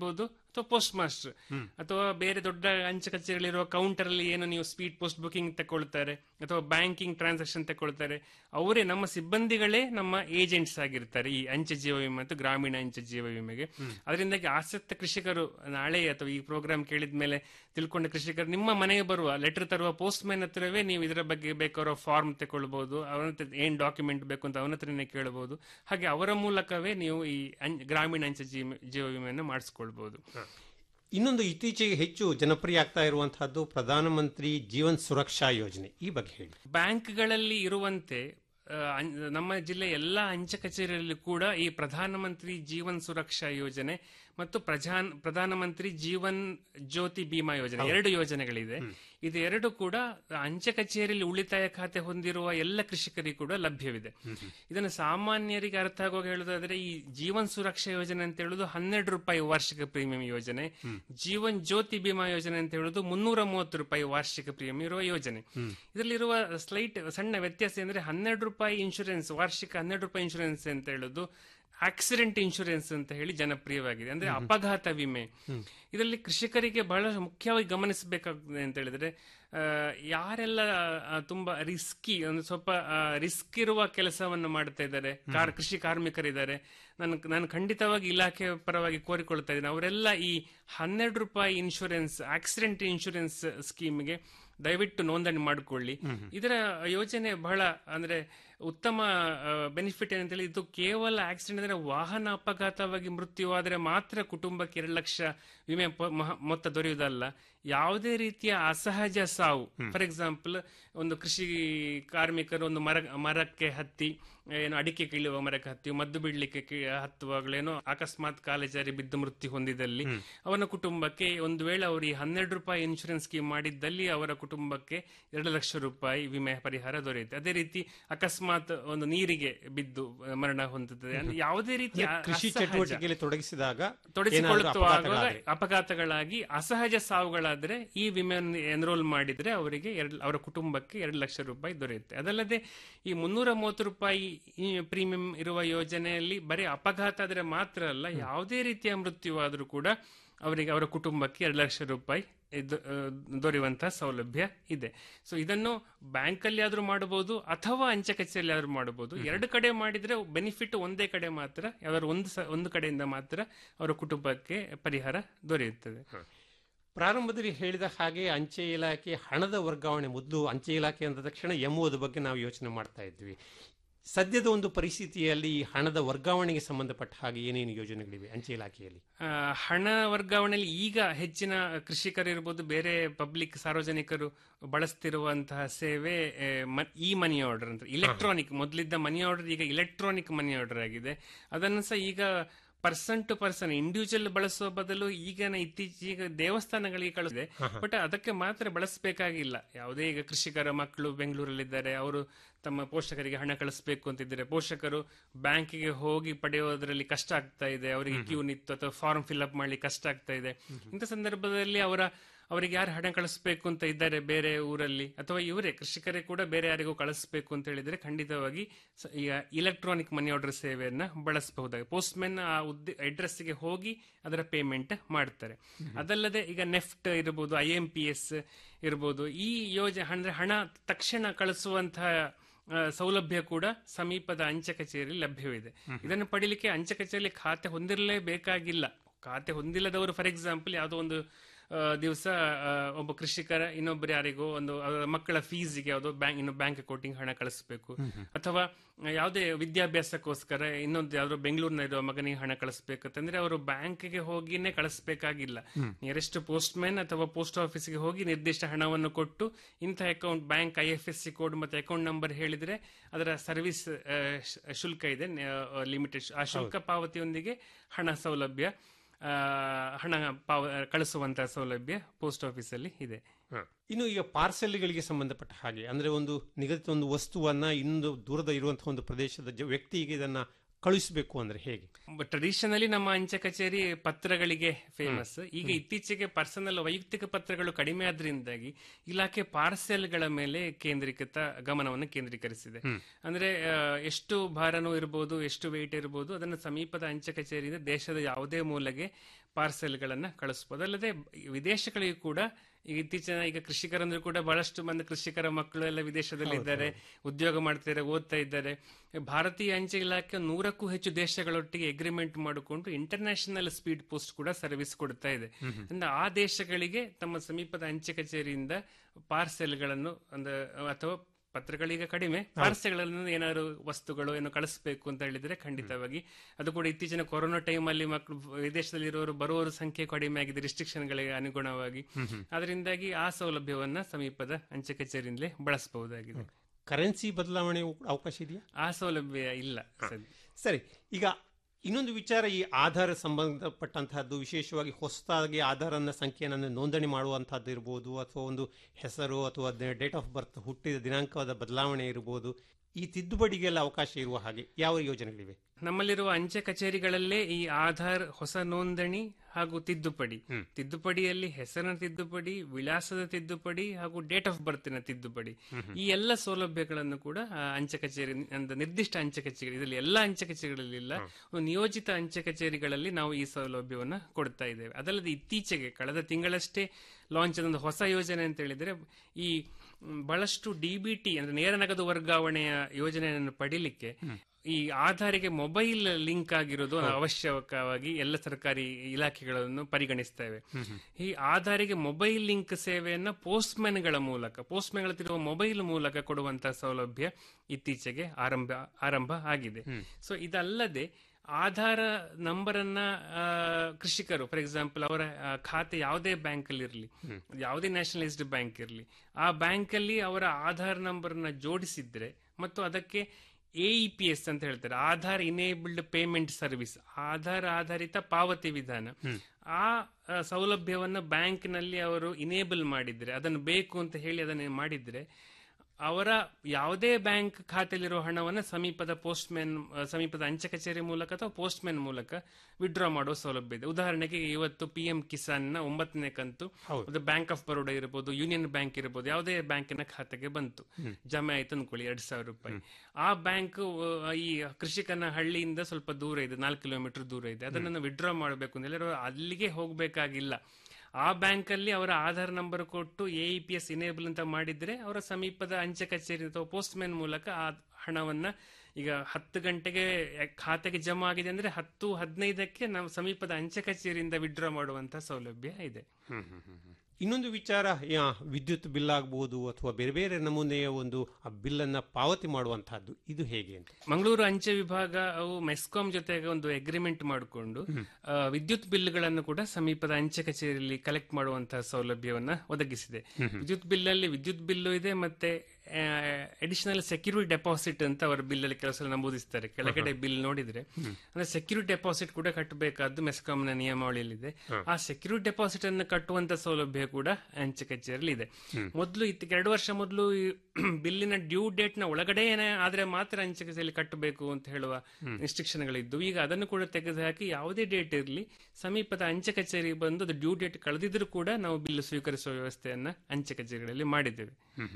ಅಥವಾ ಪೋಸ್ಟ್ ಮಾಸ್ಟರ್ ಅಥವಾ ಬೇರೆ ದೊಡ್ಡ ಅಂಚೆ ಕಚೇರಿಗಳಿರುವ ಕೌಂಟರ್ ಅಲ್ಲಿ ಏನು ನೀವು ಸ್ಪೀಡ್ ಪೋಸ್ಟ್ ಬುಕಿಂಗ್ ತಗೊಳ್ತಾರೆ ಅಥವಾ ಬ್ಯಾಂಕಿಂಗ್ ಟ್ರಾನ್ಸಾಕ್ಷನ್ ತಗೊಳ್ತಾರೆ ಅವರೇ ನಮ್ಮ ಸಿಬ್ಬಂದಿಗಳೇ ನಮ್ಮ ಏಜೆಂಟ್ಸ್ ಆಗಿರ್ತಾರೆ ಈ ಅಂಚೆ ಜೀವ ವಿಮೆ ಮತ್ತು ಗ್ರಾಮೀಣ ಅಂಚೆ ಜೀವ ವಿಮೆಗೆ ಅದರಿಂದಾಗಿ ಆಸಕ್ತ ಕೃಷಿಕರು ನಾಳೆ ಅಥವಾ ಈ ಪ್ರೋಗ್ರಾಮ್ ಕೇಳಿದ ಮೇಲೆ ತಿಳ್ಕೊಂಡ ಕೃಷಿಕರು ನಿಮ್ಮ ಮನೆಗೆ ಬರುವ ಲೆಟರ್ ತರುವ ಪೋಸ್ಟ್ ಮ್ಯಾನ್ ಹತ್ರವೇ ನೀವು ಇದರ ಬಗ್ಗೆ ಬೇಕಾರೋ ಫಾರ್ಮ್ ತಗೊಳ್ಬಹುದು ಅವನ ಹತ್ರ ಏನ್ ಡಾಕ್ಯುಮೆಂಟ್ ಬೇಕು ಅಂತ ಅವನ ಹತ್ರನೇ ಕೇಳಬಹುದು ಹಾಗೆ ಅವರ ಮೂಲಕವೇ ನೀವು ಈ ಅಂ- ಗ್ರಾಮೀಣ ಅಂಚೆ ಜೀವ ಜೀವ ವಿಮೆಯನ್ನು ಮಾಡಿಸ್ಕೊಳ್ಬಹುದು ಇನ್ನೊಂದು ಇತ್ತೀಚೆಗೆ ಹೆಚ್ಚು ಜನಪ್ರಿಯ ಆಗ್ತಾ ಇರುವಂತಹದ್ದು ಪ್ರಧಾನಮಂತ್ರಿ ಜೀವನ್ ಸುರಕ್ಷಾ ಯೋಜನೆ ಈ ಬಗ್ಗೆ ಹೇಳಿ ಬ್ಯಾಂಕ್ಗಳಲ್ಲಿ ಇರುವಂತೆ ಆ, ಅಂ- ನಮ್ಮ ಜಿಲ್ಲೆ ಎಲ್ಲ ಅಂಚೆ ಕಚೇರಿಯಲ್ಲಿ ಕೂಡ ಈ ಪ್ರಧಾನಮಂತ್ರಿ ಜೀವನ್ ಸುರಕ್ಷಾ ಯೋಜನೆ ಮತ್ತು ಪ್ರಧಾನ್ ಪ್ರಧಾನಮಂತ್ರಿ ಜೀವನ್ ಜ್ಯೋತಿ ಬಿಮಾ ಯೋಜನೆ ಎರಡು ಯೋಜನೆಗಳಿದೆ ಇದು ಎರಡು ಕೂಡ ಅಂಚೆ ಕಚೇರಿಯಲ್ಲಿ ಉಳಿತಾಯ ಖಾತೆ ಹೊಂದಿರುವ ಎಲ್ಲ ಕೃಷಿಕರಿಗೂ ಕೂಡ ಲಭ್ಯವಿದೆ ಇದನ್ನು ಸಾಮಾನ್ಯರಿಗೆ ಅರ್ಥ ಆಗುವಾಗ ಹೇಳುವುದಾದ್ರೆ ಈ ಜೀವನ್ ಸುರಕ್ಷಾ ಯೋಜನೆ ಅಂತ ಹೇಳುದು ಹನ್ನೆರಡು ರೂಪಾಯಿ ವಾರ್ಷಿಕ ಪ್ರೀಮಿಯಂ ಯೋಜನೆ ಜೀವನ್ ಜ್ಯೋತಿ ಬಿಮಾ ಯೋಜನೆ ಅಂತ ಹೇಳುದು ಮುನ್ನೂರ ಮೂವತ್ತು ರೂಪಾಯಿ ವಾರ್ಷಿಕ ಪ್ರೀಮಿಯಂ ಇರುವ ಯೋಜನೆ ಇದರಲ್ಲಿರುವ ಸ್ಲೈಟ್ ಸಣ್ಣ ವ್ಯತ್ಯಾಸ ಅಂದ್ರೆ ಹನ್ನೆರಡು ರೂಪಾಯಿ ಇನ್ಶೂರೆನ್ಸ್ ವಾರ್ಷಿಕ ಹನ್ನೆರಡು ರೂಪಾಯಿ ಇನ್ಶೂರೆನ್ಸ್ ಅಂತ ಹೇಳುದು ಆಕ್ಸಿಡೆಂಟ್ ಇನ್ಶೂರೆನ್ಸ್ ಅಂತ ಹೇಳಿ ಜನಪ್ರಿಯವಾಗಿದೆ ಅಂದ್ರೆ ಅಪಘಾತ ವಿಮೆ ಇದರಲ್ಲಿ ಕೃಷಿಕರಿಗೆ ಬಹಳ ಮುಖ್ಯವಾಗಿ ಗಮನಿಸಬೇಕಾಗ್ತದೆ ಅಂತ ಹೇಳಿದ್ರೆ ಆ, ಯಾರೆಲ್ಲ ಆ, ತುಂಬಾ ರಿಸ್ಕಿ ಒಂದು ಸ್ವಲ್ಪ ರಿಸ್ಕ್ ಇರುವ ಕೆಲಸವನ್ನು ಮಾಡ್ತಾ ಇದ್ದಾರೆ ಕಾರ್ ಕೃಷಿ ಕಾರ್ಮಿಕರಿದ್ದಾರೆ ನಾನು ನಾನು ಖಂಡಿತವಾಗಿ ಇಲಾಖೆ ಪರವಾಗಿ ಕೋರಿಕೊಳ್ತಾ ಇದ್ದೇನೆ ಅವರೆಲ್ಲ ಈ ಹನ್ನೆರಡು ರೂಪಾಯಿ ಇನ್ಶೂರೆನ್ಸ್ ಆಕ್ಸಿಡೆಂಟ್ ಇನ್ಶೂರೆನ್ಸ್ ಸ್ಕೀಮ್ಗೆ ದಯವಿಟ್ಟು ನೋಂದಣಿ ಮಾಡಿಕೊಳ್ಳಿ ಇದರ ಯೋಜನೆ ಬಹಳ ಅಂದ್ರೆ ಉತ್ತಮ ಬೆನಿಫಿಟ್ ಏನಂತೇಳಿ ಇದು ಕೇವಲ ಆಕ್ಸಿಡೆಂಟ್ ಅಂದ್ರೆ ವಾಹನ ಅಪಘಾತವಾಗಿ ಮೃತ್ಯುವಾದರೆ ಮಾತ್ರ ಕುಟುಂಬಕ್ಕೆ ಎರಡು ಲಕ್ಷ ವಿಮೆ ಪ- ಮಹ- ಮೊತ್ತ ದೊರೆಯುವುದಲ್ಲ ಯಾವುದೇ ರೀತಿಯ ಅಸಹಜ ಸಾವು ಫಾರ್ ಎಕ್ಸಾಂಪಲ್ ಒಂದು ಕೃಷಿ ಕಾರ್ಮಿಕರು ಒಂದು ಮರ ಮರಕ್ಕೆ ಹತ್ತಿ ಏನು ಅಡಿಕೆ ಕೀಳುವ ಮರಕ್ಕೆ ಹತ್ತಿ ಮದ್ದು ಬಿಡ್ಲಿಕ್ಕೆ ಕೀ- ಹತ್ತುವಾಗಲೇನೋ ಅಕಸ್ಮಾತ್ ಕಾಲೇಜಾರಿ ಬಿದ್ದು ಮೃತ್ಯು ಹೊಂದಿದಲ್ಲಿ ಅವನ ಕುಟುಂಬಕ್ಕೆ ಒಂದು ವೇಳೆ ಅವರು ಈ ಹನ್ನೆರಡು ರೂಪಾಯಿ ಇನ್ಶೂರೆನ್ಸ್ ಸ್ಕೀಮ್ ಮಾಡಿದ್ದಲ್ಲಿ ಅವರ ಕುಟುಂಬಕ್ಕೆ ಎರಡು ಲಕ್ಷ ರೂಪಾಯಿ ವಿಮೆ ಪರಿಹಾರ ದೊರೆಯುತ್ತೆ ಅದೇ ರೀತಿ ಅಕಸ್ಮಾತ್ ಒಂದು ನೀರಿಗೆ ಬಿದ್ದು ಅಹ್, ಮರಣ ಹೊಂದುತ್ತದೆ ಅಂದ್ರೆ ಯಾವುದೇ ರೀತಿಯ ಕೃಷಿ ಅಸಹಜ- ಚಟುವಟಿಕೆಯಲ್ಲಿ ತೊಡಗಿಸಿದಾಗ ಏನಾದ್ರೂ ತೊಡಗಿಸಿಕೊಳ್ಳುವಾಗ ಅಪಘಾತಗಳಾದ್ರೆ? ಅಪಘಾತಗಳಾಗಿ ಅಸಹಜ ಸಾವುಗಳಾದ್ರೆ ಈ ವಿಮೆಯನ್ನು ಎನ್ರೋಲ್ ಮಾಡಿದ್ರೆ ಅವರಿಗೆ ಎರಡು ಅವರ ಕುಟುಂಬಕ್ಕೆ ಎರಡು ಲಕ್ಷ ರೂಪಾಯಿ ದೊರೆಯುತ್ತೆ ಅದಲ್ಲದೆ ಈ ಮುನ್ನೂರ ಮೂವತ್ತು ರೂಪಾಯಿ ಪ್ರೀಮಿಯಂ ಇರುವ ಯೋಜನೆಯಲ್ಲಿ ಬರೀ ಅಪಘಾತ ಆದ್ರೆ ಮಾತ್ರ ಅಲ್ಲ ಯಾವುದೇ ರೀತಿಯ ಮೃತ್ಯುವಾದರೂ ಕೂಡ ಅವರಿಗೆ ಅವರ ಕುಟುಂಬಕ್ಕೆ ಎರಡು ಲಕ್ಷ ರೂಪಾಯಿ ಇದು, ಆ, ದೊರೆಯುವಂತಹ ಸೌಲಭ್ಯ ಇದೆ ಸೊ ಇದನ್ನು ಬ್ಯಾಂಕ್ ಅಲ್ಲಿ ಆದ್ರೂ ಮಾಡಬಹುದು ಅಥವಾ ಅಂಚೆ ಕಚೇರಿಯಲ್ಲಿ ಆದ್ರೂ ಮಾಡಬಹುದು ಎರಡು ಕಡೆ ಮಾಡಿದ್ರೆ ಬೆನಿಫಿಟ್ ಒಂದೇ ಕಡೆ ಮಾತ್ರ ಅವರ ಒಂದು ಸ- ಒಂದು ಕಡೆಯಿಂದ ಮಾತ್ರ ಅವರ ಕುಟುಂಬಕ್ಕೆ ಪರಿಹಾರ ದೊರೆಯುತ್ತದೆ ಪ್ರಾರಂಭದಲ್ಲಿ ಹೇಳಿದ ಹಾಗೆ ಅಂಚೆ ಇಲಾಖೆ ಹಣದ ವರ್ಗಾವಣೆ ಮೊದಲು ಅಂಚೆ ಇಲಾಖೆ ಅಂದ ತಕ್ಷಣ ಎಂಬುವುದ ಬಗ್ಗೆ ನಾವು ಯೋಚನೆ ಮಾಡ್ತಾ ಇದ್ವಿ ಸದ್ಯದ ಒಂದು ಪರಿಸ್ಥಿತಿಯಲ್ಲಿ ಈ ಹಣದ ವರ್ಗಾವಣೆಗೆ ಸಂಬಂಧಪಟ್ಟ ಹಾಗೆ ಏನೇನು ಯೋಜನೆಗಳಿವೆ ಅಂಚೆ ಇಲಾಖೆಯಲ್ಲಿ ಆ, ಹಣ ವರ್ಗಾವಣೆಯಲ್ಲಿ ಈಗ ಹೆಚ್ಚಿನ ಕೃಷಿಕರು ಇರ್ಬೋದು ಬೇರೆ ಪಬ್ಲಿಕ್ ಸಾರ್ವಜನಿಕರು ಬಳಸ್ತಿರುವಂತಹ ಸೇವೆ ಇ ಮನಿ ಆರ್ಡರ್ ಅಂತ ಇಲೆಕ್ಟ್ರಾನಿಕ್ ಮೊದಲಿದ್ದ ಮನಿ ಆರ್ಡರ್ ಈಗ ಇಲೆಕ್ಟ್ರಾನಿಕ್ ಮನಿ ಆರ್ಡರ್ ಆಗಿದೆ ಅದನ್ನು ಸಹ ಈಗ ಪರ್ಸನ್ ಟು ಪರ್ಸನ್ ಇಂಡಿವಿಜುವಲ್ ಬಳಸುವ ಬದಲು ಈಗ ಇತ್ತೀಚೆಗೆ ದೇವಸ್ಥಾನಗಳಿಗೆ ಕಳಿಸಿದೆ ಬಟ್ ಅದಕ್ಕೆ ಮಾತ್ರ ಬಳಸಬೇಕಾಗಿಲ್ಲ ಯಾವುದೇ ಈಗ ಕೃಷಿಕರ ಮಕ್ಕಳು ಬೆಂಗಳೂರಲ್ಲಿದ್ದಾರೆ ಅವರು ತಮ್ಮ ಪೋಷಕರಿಗೆ ಹಣ ಕಳಿಸ್ಬೇಕು ಅಂತಿದ್ದಾರೆ ಪೋಷಕರು ಬ್ಯಾಂಕಿಗೆ ಹೋಗಿ ಪಡೆಯೋದ್ರಲ್ಲಿ ಕಷ್ಟ ಆಗ್ತಾ ಇದೆ ಅವರಿಗೆ ಕ್ಯೂ ನಿಂತು ಅಥವಾ ಫಾರ್ಮ್ ಫಿಲ್ ಅಪ್ ಮಾಡ್ಲಿಕ್ಕೆ ಕಷ್ಟ ಆಗ್ತಾ ಇದೆ ಇಂಥ ಸಂದರ್ಭದಲ್ಲಿ ಅವರ ಅವರಿಗೆ ಯಾರು ಹಣ ಕಳಿಸ್ಬೇಕು ಅಂತ ಇದ್ದಾರೆ ಬೇರೆ ಊರಲ್ಲಿ ಅಥವಾ ಇವರೇ ಕೃಷಿಕರೇ ಕೂಡ ಬೇರೆ ಯಾರಿಗೂ ಕಳಿಸ್ಬೇಕು ಅಂತ ಹೇಳಿದ್ರೆ ಖಂಡಿತವಾಗಿ ಸ- ಈಗ ಇಲೆಕ್ಟ್ರಾನಿಕ್ ಮನಿ ಆರ್ಡರ್ ಸೇವೆಯನ್ನ ಬಳಸಬಹುದಾಗಿ ಪೋಸ್ಟ್ ಮೆನ್ ಆ ಉದ್ದೆ ಅಡ್ರೆಸ್ಗೆ ಹೋಗಿ ಅದರ ಪೇಮೆಂಟ್ ಮಾಡ್ತಾರೆ ಅದಲ್ಲದೆ ಈಗ ನೆಫ್ಟ್ ಇರಬಹುದು ಐ ಎಂ ಪಿ ಎಸ್ ಇರಬಹುದು ಈ ಯೋಜನೆ ಅಂದ್ರೆ ಹಣ ತಕ್ಷಣ ಕಳಿಸುವಂತಹ ಆ, ಸೌಲಭ್ಯ ಕೂಡ ಸಮೀಪದ ಅಂಚೆ ಕಚೇರಿಯಲ್ಲಿ ಲಭ್ಯವಿದೆ ಇದನ್ನು ಪಡಿಲಿಕ್ಕೆ ಅಂಚೆ ಕಚೇರಿಯಲ್ಲಿ ಖಾತೆ ಹೊಂದಿರಲೇಬೇಕಾಗಿಲ್ಲ ಖಾತೆ ಹೊಂದಿಲ್ಲದವರು ಫಾರ್ ಎಕ್ಸಾಂಪಲ್ ಯಾವುದೋ ಒಂದು ದಿವಸ ಒಬ್ಬ ಕೃಷಿಕರ ಇನ್ನೊಬ್ಬರು ಯಾರಿಗೋ ಒಂದು ಅವರ ಮಕ್ಕಳ ಫೀಸ್ಗೆ ಯಾವುದೋ ಬ್ಯಾಂಕ್ ಇನ್ನು ಬ್ಯಾಂಕ್ ಅಕೌಂಟಿಂಗ್ ಹಣ ಕಳಿಸ್ಬೇಕು ಅಥವಾ ಯಾವುದೇ ವಿದ್ಯಾಭ್ಯಾಸಕ್ಕೋಸ್ಕರ ಇನ್ನೊಂದು ಯಾವ್ದೋ ಬೆಂಗಳೂರಿನ ಇರೋ ಮಗನಿಗೆ ಹಣ ಕಳಿಸ್ಬೇಕಂತಂದ್ರೆ ಅವರು ಬ್ಯಾಂಕ್ಗೆ ಹೋಗಿನೇ ಕಳಿಸ್ಬೇಕಾಗಿಲ್ಲ ನಿಯರೆಸ್ಟ್ ಪೋಸ್ಟ್ ಮ್ಯಾನ್ ಅಥವಾ ಪೋಸ್ಟ್ ಆಫೀಸ್ಗೆ ಹೋಗಿ ನಿರ್ದಿಷ್ಟ ಹಣವನ್ನು ಕೊಟ್ಟು ಇಂಥ account bank I F S C code ಮತ್ತೆ ಅಕೌಂಟ್ ನಂಬರ್ ಹೇಳಿದ್ರೆ ಅದರ ಸರ್ವಿಸ್ ಶುಲ್ಕ ಇದೆ ಲಿಮಿಟೆಡ್ ಆ ಶುಲ್ಕ ಪಾವತಿಯೊಂದಿಗೆ ಹಣ ಸೌಲಭ್ಯ ಆ, ಹಣ ಪಾವ ಕಳಿಸುವಂತಹ ಸೌಲಭ್ಯ ಪೋಸ್ಟ್ ಆಫೀಸಲ್ಲಿ ಇದೆ ಇನ್ನು ಈಗ ಪಾರ್ಸೆಲ್ಗಳಿಗೆ ಸಂಬಂಧಪಟ್ಟ ಹಾಗೆ ಅಂದ್ರೆ ಒಂದು ನಿಗದಿತ ಒಂದು ವಸ್ತುವನ್ನ ಇನ್ನೊಂದು ದೂರದ ಇರುವಂತಹ ಒಂದು ಪ್ರದೇಶದ ಜ- ವ್ಯಕ್ತಿಗೆ ಇದನ್ನ ಕಳುಹಿಸಬೇಕು ಅಂದ್ರೆ ಹೇಗೆ ಟ್ರೆಡಿಷನಲಿ ನಮ್ಮ ಅಂಚೆ ಕಚೇರಿ ಪತ್ರಗಳಿಗೆ ಫೇಮಸ್ ಈಗ ಇತ್ತೀಚೆಗೆ ಪರ್ಸನಲ್ ವೈಯಕ್ತಿಕ ಪತ್ರಗಳು ಕಡಿಮೆ ಆದ್ರಿಂದಾಗಿ ಇಲಾಖೆ ಪಾರ್ಸೆಲ್ಗಳ ಮೇಲೆ ಕೇಂದ್ರೀಕೃತ ಗಮನವನ್ನು ಕೇಂದ್ರೀಕರಿಸಿದೆ ಅಂದ್ರೆ ಆ, ಎಷ್ಟು ಭಾರನೂ ಇರಬಹುದು ಎಷ್ಟು ವೆಯ್ಟ್ ಇರಬಹುದು ಅದನ್ನು ಸಮೀಪದ ಅಂಚೆ ಕಚೇರಿಯಿಂದ ದೇಶದ ಯಾವುದೇ ಮೂಲೆಗೆ ಪಾರ್ಸೆಲ್ಗಳನ್ನ ಕಳಿಸ್ಬೋದು ಅಲ್ಲದೆ ವಿದೇಶಗಳಿಗೂ ಕೂಡ ಈಗ ಇತ್ತೀಚಿನ ಈಗ ಕೃಷಿಕರಂದ್ರೆ ಕೂಡ ಬಹಳಷ್ಟು ಮಂದಿ ಕೃಷಿಕರ ಮಕ್ಕಳು ಎಲ್ಲ ವಿದೇಶದಲ್ಲಿ ಇದ್ದಾರೆ ಉದ್ಯೋಗ ಮಾಡ್ತಿದ್ದಾರೆ ಓದ್ತಾ ಇದ್ದಾರೆ ಭಾರತೀಯ ಅಂಚೆ ಇಲಾಖೆ ನೂರಕ್ಕೂ ಹೆಚ್ಚು ದೇಶಗಳೊಟ್ಟಿಗೆ ಅಗ್ರಿಮೆಂಟ್ ಮಾಡಿಕೊಂಡು ಇಂಟರ್ನ್ಯಾಷನಲ್ ಸ್ಪೀಡ್ ಪೋಸ್ಟ್ ಕೂಡ ಸರ್ವಿಸ್ ಕೊಡ್ತಾ ಇದೆ ಅಂದ್ರೆ ಆ ದೇಶಗಳಿಗೆ ತಮ್ಮ ಸಮೀಪದ ಅಂಚೆ ಕಚೇರಿಯಿಂದ ಪಾರ್ಸೆಲ್ಗಳನ್ನು ಅಂದ್ರೆ ಅಥವಾ ಪತ್ರಗಳೀಗ ಕಡಿಮೆ ಪಾರ್ಸೆಲ್ಗಳನ್ನು ಏನಾದ್ರು ವಸ್ತುಗಳು ಏನೋ ಕಳಿಸ್ಬೇಕು ಅಂತ ಹೇಳಿದ್ರೆ ಖಂಡಿತವಾಗಿ ಅದು ಕೂಡ ಇತ್ತೀಚಿನ ಕೊರೋನಾ ಟೈಮ್ ಅಲ್ಲಿ ಮಕ್ಕಳು ವಿದೇಶದಲ್ಲಿರೋರು ಬರುವವರ ಸಂಖ್ಯೆ ಕಡಿಮೆ ಆಗಿದೆ ರಿಸ್ಟ್ರಿಕ್ಷನ್ ಗಳಿಗೆ ಅನುಗುಣವಾಗಿ ಅದರಿಂದಾಗಿ ಆ ಸೌಲಭ್ಯವನ್ನ ಸಮೀಪದ ಅಂಚೆ ಕಚೇರಿಯಿಂದಲೇ ಬಳಸಬಹುದಾಗಿದೆ ಕರೆನ್ಸಿ ಬದಲಾವಣೆ ಅವಕಾಶ ಇದೆಯಾ ಆ ಸೌಲಭ್ಯ ಇಲ್ಲ ಸದ್ಯ. ಸರಿ ಈಗ ಇನ್ನೊಂದು ವಿಚಾರ ಈ ಆಧಾರ್ ಸಂಬಂಧಪಟ್ಟಂತಹದ್ದು ವಿಶೇಷವಾಗಿ ಹೊಸದಾಗಿ ಆಧಾರನ ಸಂಖ್ಯೆಯನ್ನು ನೋಂದಣಿ ಮಾಡುವಂತಹದ್ದು ಇರ್ಬೋದು ಅಥವಾ ಒಂದು ಹೆಸರು ಅಥವಾ ಡೇಟ್ ಆಫ್ ಬರ್ತ್ ಹುಟ್ಟಿದ ದಿನಾಂಕದ ಬದಲಾವಣೆ ಇರ್ಬೋದು ಈ ತಿದ್ದುಪಡಿಗೆಲ್ಲ ಅವಕಾಶ ಇರುವ ಹಾಗೆ ಯಾವ ಯೋಜನೆಗಳಿವೆ ನಮ್ಮಲ್ಲಿರುವ ಅಂಚೆ ಕಚೇರಿಗಳಲ್ಲೇ ಈ ಆಧಾರ್ ಹೊಸ ನೋಂದಣಿ ಹಾಗೂ ತಿದ್ದುಪಡಿ ತಿದ್ದುಪಡಿಯಲ್ಲಿ ಹೆಸರಿನ ತಿದ್ದುಪಡಿ ವಿಳಾಸದ ತಿದ್ದುಪಡಿ ಹಾಗೂ ಡೇಟ್ ಆಫ್ ಬರ್ತಿನ ತಿದ್ದುಪಡಿ ಈ ಎಲ್ಲ ಸೌಲಭ್ಯಗಳನ್ನು ಕೂಡ ಆ, ಅಂಚೆ ಕಚೇರಿ ಅಂದ್ರೆ ನಿರ್ದಿಷ್ಟ ಅಂಚೆ ಕಚೇರಿ ಇದರಲ್ಲಿ ಎಲ್ಲ ಅಂಚೆ ಕಚೇರಿಗಳಲ್ಲಿ ಇಲ್ಲ ಒಂದು ನಿಯೋಜಿತ ಅಂಚೆ ಕಚೇರಿಗಳಲ್ಲಿ ನಾವು ಈ ಸೌಲಭ್ಯವನ್ನ ಕೊಡ್ತಾ ಇದ್ದೇವೆ ಅದಲ್ಲದೆ ಇತ್ತೀಚೆಗೆ ಕಳೆದ ತಿಂಗಳಷ್ಟೇ ಲಾಂಚ್ ಆದ ಒಂದು ಹೊಸ ಯೋಜನೆ ಅಂತ ಹೇಳಿದ್ರೆ ಈ ಮ್, ಬಹಳಷ್ಟು ಡಿಬಿಟಿ ಅಂದ್ರೆ ನೇರ ನಗದು ವರ್ಗಾವಣೆಯ ಯೋಜನೆಯನ್ನು ಪಡಿಲಿಕ್ಕೆ ಈ ಆಧಾರಿಗೆ ಮೊಬೈಲ್ ಲಿಂಕ್ ಆಗಿರೋದು ಅವಶ್ಯಕವಾಗಿ ಎಲ್ಲ ಸರ್ಕಾರಿ ಇಲಾಖೆಗಳನ್ನು ಪರಿಗಣಿಸ್ತೇವೆ ಈ ಆಧಾರಿಗೆ ಮೊಬೈಲ್ ಲಿಂಕ್ ಸೇವೆಯನ್ನ ಪೋಸ್ಟ್ಮನ್ ಗಳ ಮೂಲಕ ಪೋಸ್ಟ್ಮನ್ ಗಳ ತಿರುವ ಮೊಬೈಲ್ ಮೂಲಕ ಕೊಡುವಂತಹ ಸೌಲಭ್ಯ ಇತ್ತೀಚೆಗೆ ಆರಂಭ ಆರಂಭ ಆಗಿದೆ ಸೊ ಇದಲ್ಲದೆ ಆಧಾರ ನಂಬರ್ ಅನ್ನ ಆ, ಕೃಷಿಕರು ಫಾರ್ ಎಕ್ಸಾಂಪಲ್ ಅವರ ಆ, ಖಾತೆ ಯಾವುದೇ ಬ್ಯಾಂಕ್ ಅಲ್ಲಿ ಇರಲಿ ಯಾವುದೇ ನ್ಯಾಷನಲೈಸ್ಡ್ ಬ್ಯಾಂಕ್ ಇರಲಿ ಆ ಬ್ಯಾಂಕ್ ಅಲ್ಲಿ ಅವರ ಆಧಾರ್ ನಂಬರ್ ನ ಜೋಡಿಸಿದ್ರೆ ಮತ್ತು ಅದಕ್ಕೆ ಎಇ ಪಿ ಎಸ್ ಅಂತ ಹೇಳ್ತಾರೆ Aadhaar enabled payment service Aadhaar ಆಧಾರಿತ ಪಾವತಿ ವಿಧಾನ ಆ ಆ, ಸೌಲಭ್ಯವನ್ನ ಬ್ಯಾಂಕ್ನಲ್ಲಿ ಅವರು ಇನೇಬಲ್ ಮಾಡಿದ್ರೆ ಅದನ್ನು ಬೇಕು ಅಂತ ಹೇಳಿ ಅದನ್ನು ಮಾಡಿದ್ರೆ ಅವರ ಯಾವುದೇ ಬ್ಯಾಂಕ್ ಖಾತೆಯಲ್ಲಿರುವ ಹಣವನ್ನು ಸಮೀಪದ ಪೋಸ್ಟ್ಮ್ಯಾನ್ ಸಮೀಪದ ಅಂಚೆ ಕಚೇರಿ ಮೂಲಕ ಅಥವಾ ಪೋಸ್ಟ್ಮ್ಯಾನ್ ಮೂಲಕ ವಿಡ್ರಾ ಮಾಡುವ ಸೌಲಭ್ಯ ಇದೆ ಉದಾಹರಣೆಗೆ ಇವತ್ತು ಪಿ ಎಂ ಕಿಸಾನ್ ನ ಒಂಬತ್ತನೇ ಕಂತು ಅದು ಬ್ಯಾಂಕ್ ಆಫ್ ಬರೋಡಾ ಇರಬಹುದು ಯೂನಿಯನ್ ಬ್ಯಾಂಕ್ ಇರಬಹುದು ಯಾವುದೇ ಬ್ಯಾಂಕಿನ ಖಾತೆಗೆ ಬಂತು ಜಮೆ ಆಯ್ತು ಅನ್ಕೊಳ್ಳಿ ಎರಡ್ ಸಾವಿರ ರೂಪಾಯಿ ಆ ಬ್ಯಾಂಕ್ ಈ ಕೃಷಿಕನ ಹಳ್ಳಿಯಿಂದ ಸ್ವಲ್ಪ ದೂರ ಇದೆ ನಾಲ್ಕು ಕಿಲೋಮೀಟರ್ ದೂರ ಇದೆ ಅದನ್ನು ವಿಡ್ರಾ ಮಾಡಬೇಕು ಅಂತ ಹೇಳಿದ್ರೆ ಅಲ್ಲಿಗೆ ಹೋಗಬೇಕಾಗಿಲ್ಲ ಆ ಬ್ಯಾಂಕ್ ಅಲ್ಲಿ ಅವರ ಆಧಾರ್ ನಂಬರ್ ಕೊಟ್ಟು ಎ ಪಿ ಎಸ್ ಇನೇಬಲ್ ಅಂತ ಮಾಡಿದ್ರೆ ಅವರ ಸಮೀಪದ ಅಂಚೆ ಕಚೇರಿ ಅಥವಾ ಪೋಸ್ಟ್ ಮ್ಯಾನ್ ಮೂಲಕ ಆ ಹಣವನ್ನ ಈಗ ಹತ್ತು ಗಂಟೆಗೆ ಖಾತೆಗೆ ಜಮಾ ಆಗಿದೆ ಅಂದ್ರೆ ಹತ್ತು ಹದಿನೈದಕ್ಕೆ ನಾವು ಸಮೀಪದ ಅಂಚೆ ಕಚೇರಿಯಿಂದ ವಿಡ್ರಾ ಮಾಡುವಂತ ಸೌಲಭ್ಯ ಇದೆ ಇನ್ನೊಂದು ವಿಚಾರ ಯಾ, ವಿದ್ಯುತ್ ಬಿಲ್ ಆಗ್ಬೋದು ಅಥವಾ ಬೇರೆ ಬೇರೆ ನಮೂನೆಯ ಒಂದು ಆ ಬಿಲ್ಲನ್ನು ಪಾವತಿ ಮಾಡುವಂತಹದ್ದು ಇದು ಹೇಗೆ ಅಂತ ಮಂಗಳೂರು ಅಂಚೆ ವಿಭಾಗ ಅವು ಮೆಸ್ಕಾಂ ಜೊತೆಗೆ ಒಂದು ಅಗ್ರಿಮೆಂಟ್ ಮಾಡಿಕೊಂಡು ಆ, ವಿದ್ಯುತ್ ಬಿಲ್ಗಳನ್ನು ಕೂಡ ಸಮೀಪದ ಅಂಚೆ ಕಚೇರಿಯಲ್ಲಿ ಕಲೆಕ್ಟ್ ಮಾಡುವಂತಹ ಸೌಲಭ್ಯವನ್ನ ಒದಗಿಸಿದೆ ವಿದ್ಯುತ್ ಬಿಲ್ ಅಲ್ಲಿ ವಿದ್ಯುತ್ ಬಿಲ್ಲು ಇದೆ ಮತ್ತೆ ಅಡಿಷನಲ್ ಸೆಕ್ಯೂರಿಟಿ ಡೆಪಾಸಿಟ್ ಅಂತ ಅವರ ಬಿಲ್ ಅಲ್ಲಿ ಕೆಲಸ ನಮೂದಿಸ್ತಾರೆ ಕೆಳಗಡೆ ಬಿಲ್ ನೋಡಿದ್ರೆ ಅಂದ್ರೆ ಸೆಕ್ಯೂರಿಟಿ ಡೆಪಾಸಿಟ್ ಕೂಡ ಕಟ್ಟಬೇಕಾದ್ದು ಮೆಸ್ಕಾಂನ ನಿಯಮಾವಳಿಯಲ್ಲಿದೆ ಆ ಸೆಕ್ಯೂರಿಟಿ ಡೆಪಾಸಿಟ್ ಅನ್ನು ಕಟ್ಟುವಂತ ಸೌಲಭ್ಯ ಕೂಡ ಅಂಚೆ ಕಚೇರಿಯಲ್ಲಿ ಇದೆ ಮೊದಲು ಇತ್ತ ಎರಡು ವರ್ಷ ಮೊದಲು ಈ ಬಿಲ್ಲಿನ ಡ್ಯೂ ಡೇಟ್ ನ ಒಳಗಡೆ ಆದ್ರೆ ಮಾತ್ರ ಅಂಚೆ ಕಚೇರಿಯಲ್ಲಿ ಕಟ್ಟಬೇಕು ಅಂತ ಹೇಳುವ ರಿಸ್ಟ್ರಿಕ್ಷನ್ ಗಳಿದ್ದು ಈಗ ಅದನ್ನು ಕೂಡ ತೆಗೆದುಹಾಕಿ ಯಾವುದೇ ಡೇಟ್ ಇರಲಿ ಸಮೀಪದ ಅಂಚೆ ಕಚೇರಿಗೆ ಬಂದು ಅದು ಡ್ಯೂ ಡೇಟ್ ಕಳೆದಿದ್ರು ಕೂಡ ನಾವು ಬಿಲ್ ಸ್ವೀಕರಿಸುವ ವ್ಯವಸ್ಥೆಯನ್ನ ಅಂಚೆ ಕಚೇರಿಗಳಲ್ಲಿ ಮಾಡಿದ್ದೇವೆ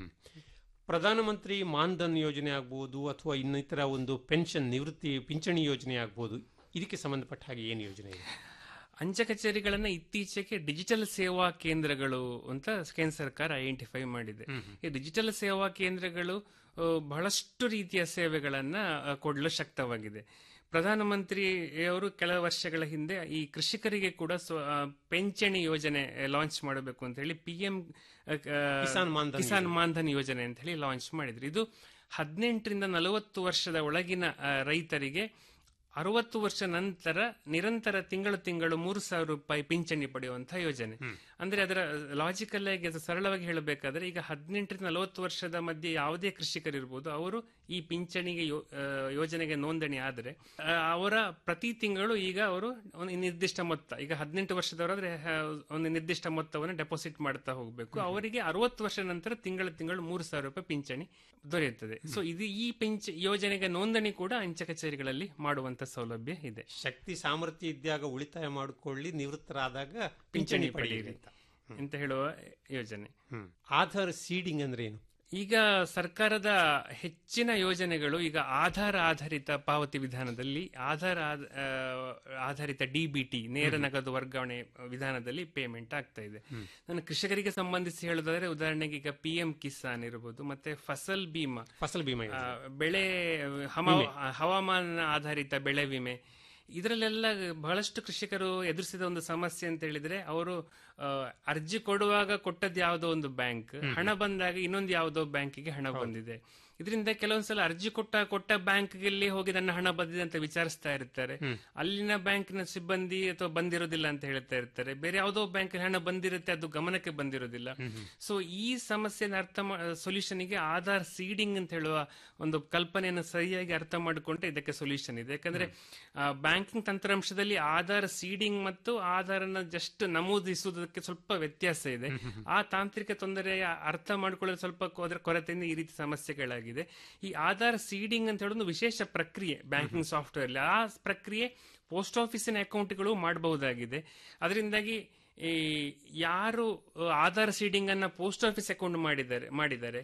ಪ್ರಧಾನಮಂತ್ರಿ ಮಾನ್ಧನ್ ಯೋಜನೆ ಆಗ್ಬೋದು ಅಥವಾ ಇನ್ನಿತರ ಒಂದು ಪೆನ್ಷನ್ ನಿವೃತ್ತಿ ಪಿಂಚಣಿ ಯೋಜನೆ ಆಗ್ಬೋದು ಇದಕ್ಕೆ ಸಂಬಂಧಪಟ್ಟ ಹಾಗೆ ಏನು ಯೋಜನೆ ಇದೆ ಅಂಚೆ ಕಚೇರಿಗಳನ್ನ ಇತ್ತೀಚೆಗೆ ಡಿಜಿಟಲ್ ಸೇವಾ ಕೇಂದ್ರಗಳು ಅಂತ ಕೇಂದ್ರ ಸರ್ಕಾರ ಐಡೆಂಟಿಫೈ ಮಾಡಿದೆ ಈ ಡಿಜಿಟಲ್ ಸೇವಾ ಕೇಂದ್ರಗಳು ಆ, ಬಹಳಷ್ಟು ರೀತಿಯ ಸೇವೆಗಳನ್ನ ಆ, ಕೊಡಲು ಶಕ್ತವಾಗಿದೆ ಪ್ರಧಾನಮಂತ್ರಿಯವರು ಕೆಲ ವರ್ಷಗಳ ಹಿಂದೆ ಈ ಕೃಷಿಕರಿಗೆ ಕೂಡ ಸ್ವ- ಆ, ಪಿಂಚಣಿ ಯೋಜನೆ ಲಾಂಚ್ ಮಾಡಬೇಕು ಅಂತ ಹೇಳಿ ಪಿ ಎಂ ಕಿಸಾನ್ ಮಾನ್ಧನ್ ಕಿಸಾನ್ ಮಾನ್ಧನ್ ಯೋಜನೆ ಅಂತ ಹೇಳಿ ಲಾಂಚ್ ಮಾಡಿದ್ರು ಇದು ಹದಿನೆಂಟರಿಂದ ನಲವತ್ತು ವರ್ಷದ ಒಳಗಿನ ಆ, ರೈತರಿಗೆ ಅರವತ್ತು ವರ್ಷ ನಂತರ ನಿರಂತರ ತಿಂಗಳು ತಿಂಗಳು ಮೂರು ಸಾವಿರ ರೂಪಾಯಿ ಪಿಂಚಣಿ ಪಡೆಯುವಂತಹ ಯೋಜನೆ ಅಂದ್ರೆ ಅದರ ಲಾಜಿಕಲ್ ಆಗಿ ಅದು ಸರಳವಾಗಿ ಹೇಳಬೇಕಾದ್ರೆ ಈಗ ಹದಿನೆಂಟರಿಂದ ನಲವತ್ತು ವರ್ಷದ ಮಧ್ಯೆ ಯಾವುದೇ ಕೃಷಿಕರಿರ್ಬೋದು ಅವರು ಈ ಪಿಂಚಣಿಗೆ ಯೋ- ಆ, ಯೋಜನೆಗೆ ನೋಂದಣಿ ಆದರೆ ಆ, ಅವರ ಪ್ರತಿ ತಿಂಗಳು ಈಗ ಅವರು ಒಂದು ನಿರ್ದಿಷ್ಟ ಮೊತ್ತ ಈಗ ಹದಿನೆಂಟು ವರ್ಷದವರಾದ್ರೆ ಆ, ಒಂದು ನಿರ್ದಿಷ್ಟ ಮೊತ್ತವನ್ನು ಡೆಪಾಸಿಟ್ ಮಾಡ್ತಾ ಹೋಗಬೇಕು ಅವರಿಗೆ ಅರವತ್ತು ವರ್ಷ ನಂತರ ತಿಂಗಳ ತಿಂಗಳು ಮೂರು ಸಾವಿರ ರೂಪಾಯಿ ಪಿಂಚಣಿ ದೊರೆಯುತ್ತದೆ ಸೊ ಇದು ಈ ಪಿಂಚ ಯೋಜನೆಗೆ ನೋಂದಣಿ ಕೂಡ ಅಂಚೆ ಕಚೇರಿಗಳಲ್ಲಿ ಮಾಡುವಂತ ಸೌಲಭ್ಯ ಇದೆ ಶಕ್ತಿ ಸಾಮರ್ಥ್ಯ ಇದ್ದಾಗ ಉಳಿತಾಯ ಮಾಡಿಕೊಳ್ಳಿ ನಿವೃತ್ತರಾದಾಗ ಪಿಂಚಣಿ ಪಡೆಯಿರಿ ಅಂತ ಅಂತ ಹೇಳುವ ಯೋಜನೆ ಆಧಾರ್ ಸೀಡಿಂಗ್ ಅಂದ್ರೆ ಏನು ಈಗ ಸರ್ಕಾರದ ಹೆಚ್ಚಿನ ಯೋಜನೆಗಳು ಈಗ ಆಧಾರ್ ಆಧಾರಿತ ಪಾವತಿ ವಿಧಾನದಲ್ಲಿ ಆಧಾರ್ ಆಧ- ಆ, ಆಧಾರಿತ ಡಿಬಿಟಿ ನೇರ ನಗದು ವರ್ಗಾವಣೆ ವಿಧಾನದಲ್ಲಿ ಪೇಮೆಂಟ್ ಆಗ್ತಾ ಇದೆ ನಾನು ಕೃಷಿಕರಿಗೆ ಸಂಬಂಧಿಸಿ ಹೇಳೋದಾದ್ರೆ ಉದಾಹರಣೆಗೆ ಈಗ ಪಿ ಎಂ ಕಿಸಾನ್ ಇರಬಹುದು ಮತ್ತೆ ಫಸಲ್ ಬಿಮಾ ಫಸಲ್ ಬಿಮಾ ಆ, ಬೆಳೆ ಹಮ- ಹವಾಮಾನ ಆಧಾರಿತ ಬೆಳೆ ವಿಮೆ ಇದರಲ್ಲೆಲ್ಲ ಬಹಳಷ್ಟು ಕೃಷಿಕರು ಎದುರಿಸಿದ ಒಂದು ಸಮಸ್ಯೆ ಅಂತ ಹೇಳಿದ್ರೆ ಅವರು ಆ, ಅರ್ಜಿ ಕೊಡುವಾಗ ಕೊಟ್ಟದ್ದು ಯಾವುದೋ ಒಂದು ಬ್ಯಾಂಕ್ ಹಣ ಬಂದಾಗ ಇನ್ನೊಂದು ಯಾವುದೋ ಬ್ಯಾಂಕಿಗೆ ಹಣ ಬಂದಿದೆ ಇದರಿಂದ ಕೆಲವೊಂದ್ಸಲ ಅರ್ಜಿ ಕೊಟ್ಟ ಕೊಟ್ಟ ಬ್ಯಾಂಕ್ಗೆ ಹೋಗಿ ನನ್ನ ಹಣ ಬಂದಿದೆ ಅಂತ ವಿಚಾರಿಸ್ತಾ ಇರ್ತಾರೆ ಅಲ್ಲಿನ ಬ್ಯಾಂಕಿನ ಸಿಬ್ಬಂದಿ ಅಥವಾ ಬಂದಿರೋದಿಲ್ಲ ಅಂತ ಹೇಳ್ತಾ ಇರ್ತಾರೆ ಬೇರೆ ಯಾವುದೋ ಬ್ಯಾಂಕ್ ಹಣ ಬಂದಿರುತ್ತೆ ಅದು ಗಮನಕ್ಕೆ ಬಂದಿರೋದಿಲ್ಲ ಸೊ ಈ ಸಮಸ್ಯೆನ ಅರ್ಥ ಸೊಲ್ಯೂಷನ್ಗೆ ಆಧಾರ್ ಸೀಡಿಂಗ್ ಅಂತ ಹೇಳುವ ಒಂದು ಕಲ್ಪನೆಯನ್ನು ಸರಿಯಾಗಿ ಅರ್ಥ ಮಾಡಿಕೊಂಡ್ರೆ ಇದಕ್ಕೆ ಸೊಲ್ಯೂಷನ್ ಇದೆ ಯಾಕಂದ್ರೆ ಬ್ಯಾಂಕಿಂಗ್ ತಂತ್ರಾಂಶದಲ್ಲಿ ಆಧಾರ್ ಸೀಡಿಂಗ್ ಮತ್ತು ಆಧಾರನ ಜಸ್ಟ್ ನಮೂದಿಸುವುದಕ್ಕೆ ಸ್ವಲ್ಪ ವ್ಯತ್ಯಾಸ ಇದೆ ಆ ತಾಂತ್ರಿಕ ತೊಂದರೆಯ ಅರ್ಥ ಮಾಡಿಕೊಳ್ಳಲು ಸ್ವಲ್ಪ ಕೊ- ಅದರ ಕೊರತೆಯಿಂದ ಈ ರೀತಿ ಸಮಸ್ಯೆಗಳಾಗಿದೆ ಈ ಆಧಾರ್ ಸೀಡಿಂಗ್ ಅಂತ ಹೇಳೋದು ವಿಶೇಷ ಪ್ರಕ್ರಿಯೆ ಬ್ಯಾಂಕಿಂಗ್ ಸಾಫ್ಟ್ವೇರ್ ಆ ಪ್ರಕ್ರಿಯೆ ಪೋಸ್ಟ್ ಆಫೀಸಿನ ಅಕೌಂಟ್ಗಳು ಮಾಡಬಹುದಾಗಿದೆ ಅದರಿಂದಾಗಿ ಈ ಯಾರು ಆ, ಆಧಾರ್ ಸೀಡಿಂಗ್ ಅನ್ನ ಪೋಸ್ಟ್ ಆಫೀಸ್ ಅಕೌಂಟ್ ಮಾಡಿದ್ದಾರೆ ಮಾಡಿದ್ದಾರೆ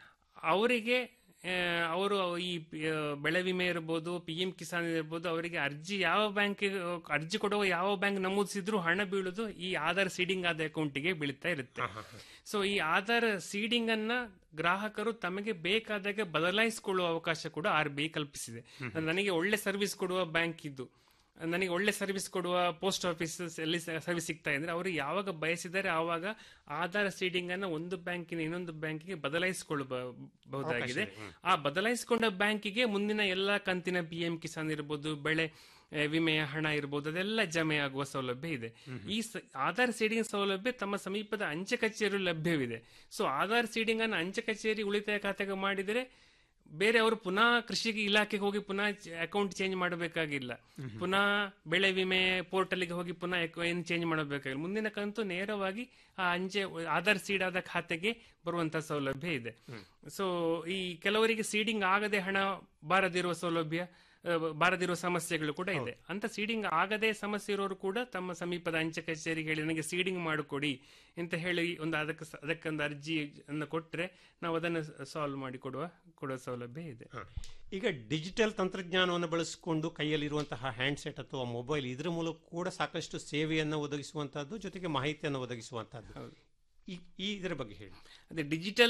ಅವರಿಗೆ ಅವರು ಈ ಆ, ಬೆಳೆ ವಿಮೆ ಇರ್ಬೋದು ಪಿ ಎಂ ಕಿಸಾನ್ ಇರ್ಬೋದು ಅವರಿಗೆ ಅರ್ಜಿ ಯಾವ ಬ್ಯಾಂಕ್ ಅರ್ಜಿ ಕೊಡುವ ಯಾವ ಬ್ಯಾಂಕ್ ನಮೂದಿಸಿದ್ರು ಹಣ ಬೀಳುದು ಈ ಆಧಾರ್ ಸೀಡಿಂಗ್ ಆದ ಅಕೌಂಟಿಗೆ ಬೀಳ್ತಾ ಇರುತ್ತೆ ಸೊ ಈ ಆಧಾರ್ ಸೀಡಿಂಗ್ ಅನ್ನ ಗ್ರಾಹಕರು ತಮಗೆ ಬೇಕಾದಾಗ ಬದಲಾಯಿಸಿಕೊಳ್ಳುವ ಅವಕಾಶ ಕೂಡ ಆರ್ ಬಿ ಐ ಕಲ್ಪಿಸಿದೆ ನನಗೆ ಒಳ್ಳೆ ಸರ್ವಿಸ್ ಕೊಡುವ ಬ್ಯಾಂಕ್ ಇದ್ದು ನನಗೆ ಒಳ್ಳೆ ಸರ್ವಿಸ್ ಕೊಡುವ ಪೋಸ್ಟ್ ಆಫೀಸ್ ಎಲ್ಲಿ ಸರ್ವಿಸ್ ಸಿಗ್ತಾ ಇದ್ರೆ ಅವರು ಯಾವಾಗ ಬಯಸಿದರೆ ಆವಾಗ ಆಧಾರ್ ಸೀಡಿಂಗ್ ಅನ್ನ ಒಂದು ಬ್ಯಾಂಕಿನ ಇನ್ನೊಂದು ಬ್ಯಾಂಕಿಗೆ ಬದಲಾಯಿಸಿಕೊಳ್ಳಬಹುದಾಗಿದೆ ಆ ಬದಲಾಯಿಸಿಕೊಂಡ ಬ್ಯಾಂಕಿಗೆ ಮುಂದಿನ ಎಲ್ಲಾ ಕಂತಿನ ಪಿ ಎಂ ಕಿಸಾನ್ ಇರ್ಬೋದು ಬೆಳೆ ಆ, ವಿಮೆಯ ಹಣ ಇರ್ಬೋದು ಅದೆಲ್ಲ ಜಮೆ ಆಗುವ ಸೌಲಭ್ಯ ಇದೆ ಈ ಸ- ಆಧಾರ್ ಸೀಡಿಂಗ್ ಸೌಲಭ್ಯ ತಮ್ಮ ಸಮೀಪದ ಅಂಚೆ ಕಚೇರಿ ಲಭ್ಯವಿದೆ ಸೊ ಆಧಾರ್ ಸೀಡಿಂಗ್ ಅನ್ನು ಅಂಚೆ ಕಚೇರಿ ಉಳಿತಾಯ ಖಾತೆಗೆ ಮಾಡಿದರೆ ಬೇರೆ ಅವರು ಪುನಃ ಕೃಷಿ ಇಲಾಖೆಗೆ ಹೋಗಿ ಪುನಃ ಅಕೌಂಟ್ ಚೇಂಜ್ ಮಾಡಬೇಕಾಗಿಲ್ಲ ಪುನಃ ಬೆಳೆ ವಿಮೆ ಪೋರ್ಟಲ್ಗೆ ಹೋಗಿ ಪುನಃ ಏನು ಚೇಂಜ್ ಮಾಡಬೇಕಾಗಿಲ್ಲ ಮುಂದಿನ ಕಂತು ನೇರವಾಗಿ ಆ ಅಂಚೆ ಆಧಾರ್ ಸೀಡ್ ಆದ ಖಾತೆಗೆ ಬರುವಂತ ಸೌಲಭ್ಯ ಇದೆ ಸೊ ಈ ಕೆಲವರಿಗೆ ಸೀಡಿಂಗ್ ಆಗದೆ ಹಣ ಬಾರದಿರುವ ಸೌಲಭ್ಯ ಆ, ಬಾರದಿರುವ ಸಮಸ್ಯೆಗಳು ಕೂಡ ಇದೆ ಅಂತ ಸೀಡಿಂಗ್ ಆಗದೆ ಸಮಸ್ಯೆ ಇರೋರು ಕೂಡ ತಮ್ಮ ಸಮೀಪದ ಅಂಚೆ ಕಚೇರಿಗೆ ಹೇಳಿ ನನಗೆ ಸೀಡಿಂಗ್ ಮಾಡಿಕೊಡಿ ಅಂತ ಹೇಳಿ ಒಂದು ಅದಕ್ಕೆ ಸ- ಅದಕ್ಕೊಂದು ಅರ್ಜಿ ಅನ್ನು ಕೊಟ್ರೆ ನಾವು ಅದನ್ನು ಸಾಲ್ವ್ ಮಾಡಿ ಕೊಡುವ ಕೊಡುವ ಸೌಲಭ್ಯ ಇದೆ ಹ. ಈಗ ಡಿಜಿಟಲ್ ತಂತ್ರಜ್ಞಾನವನ್ನು ಬಳಸಿಕೊಂಡು ಕೈಯಲ್ಲಿರುವಂತಹ ಹ್ಯಾಂಡ್ಸೆಟ್ ಅಥವಾ ಮೊಬೈಲ್ ಇದರ ಮೂಲಕ ಕೂಡ ಸಾಕಷ್ಟು ಸೇವೆಯನ್ನು ಒದಗಿಸುವಂತಹದ್ದು ಜೊತೆಗೆ ಮಾಹಿತಿಯನ್ನು ಒದಗಿಸುವಂತಹದ್ದು ಈ- ಈ ಇದರ ಬಗ್ಗೆ ಹೇಳಿ ಅದೇ ಡಿಜಿಟಲ್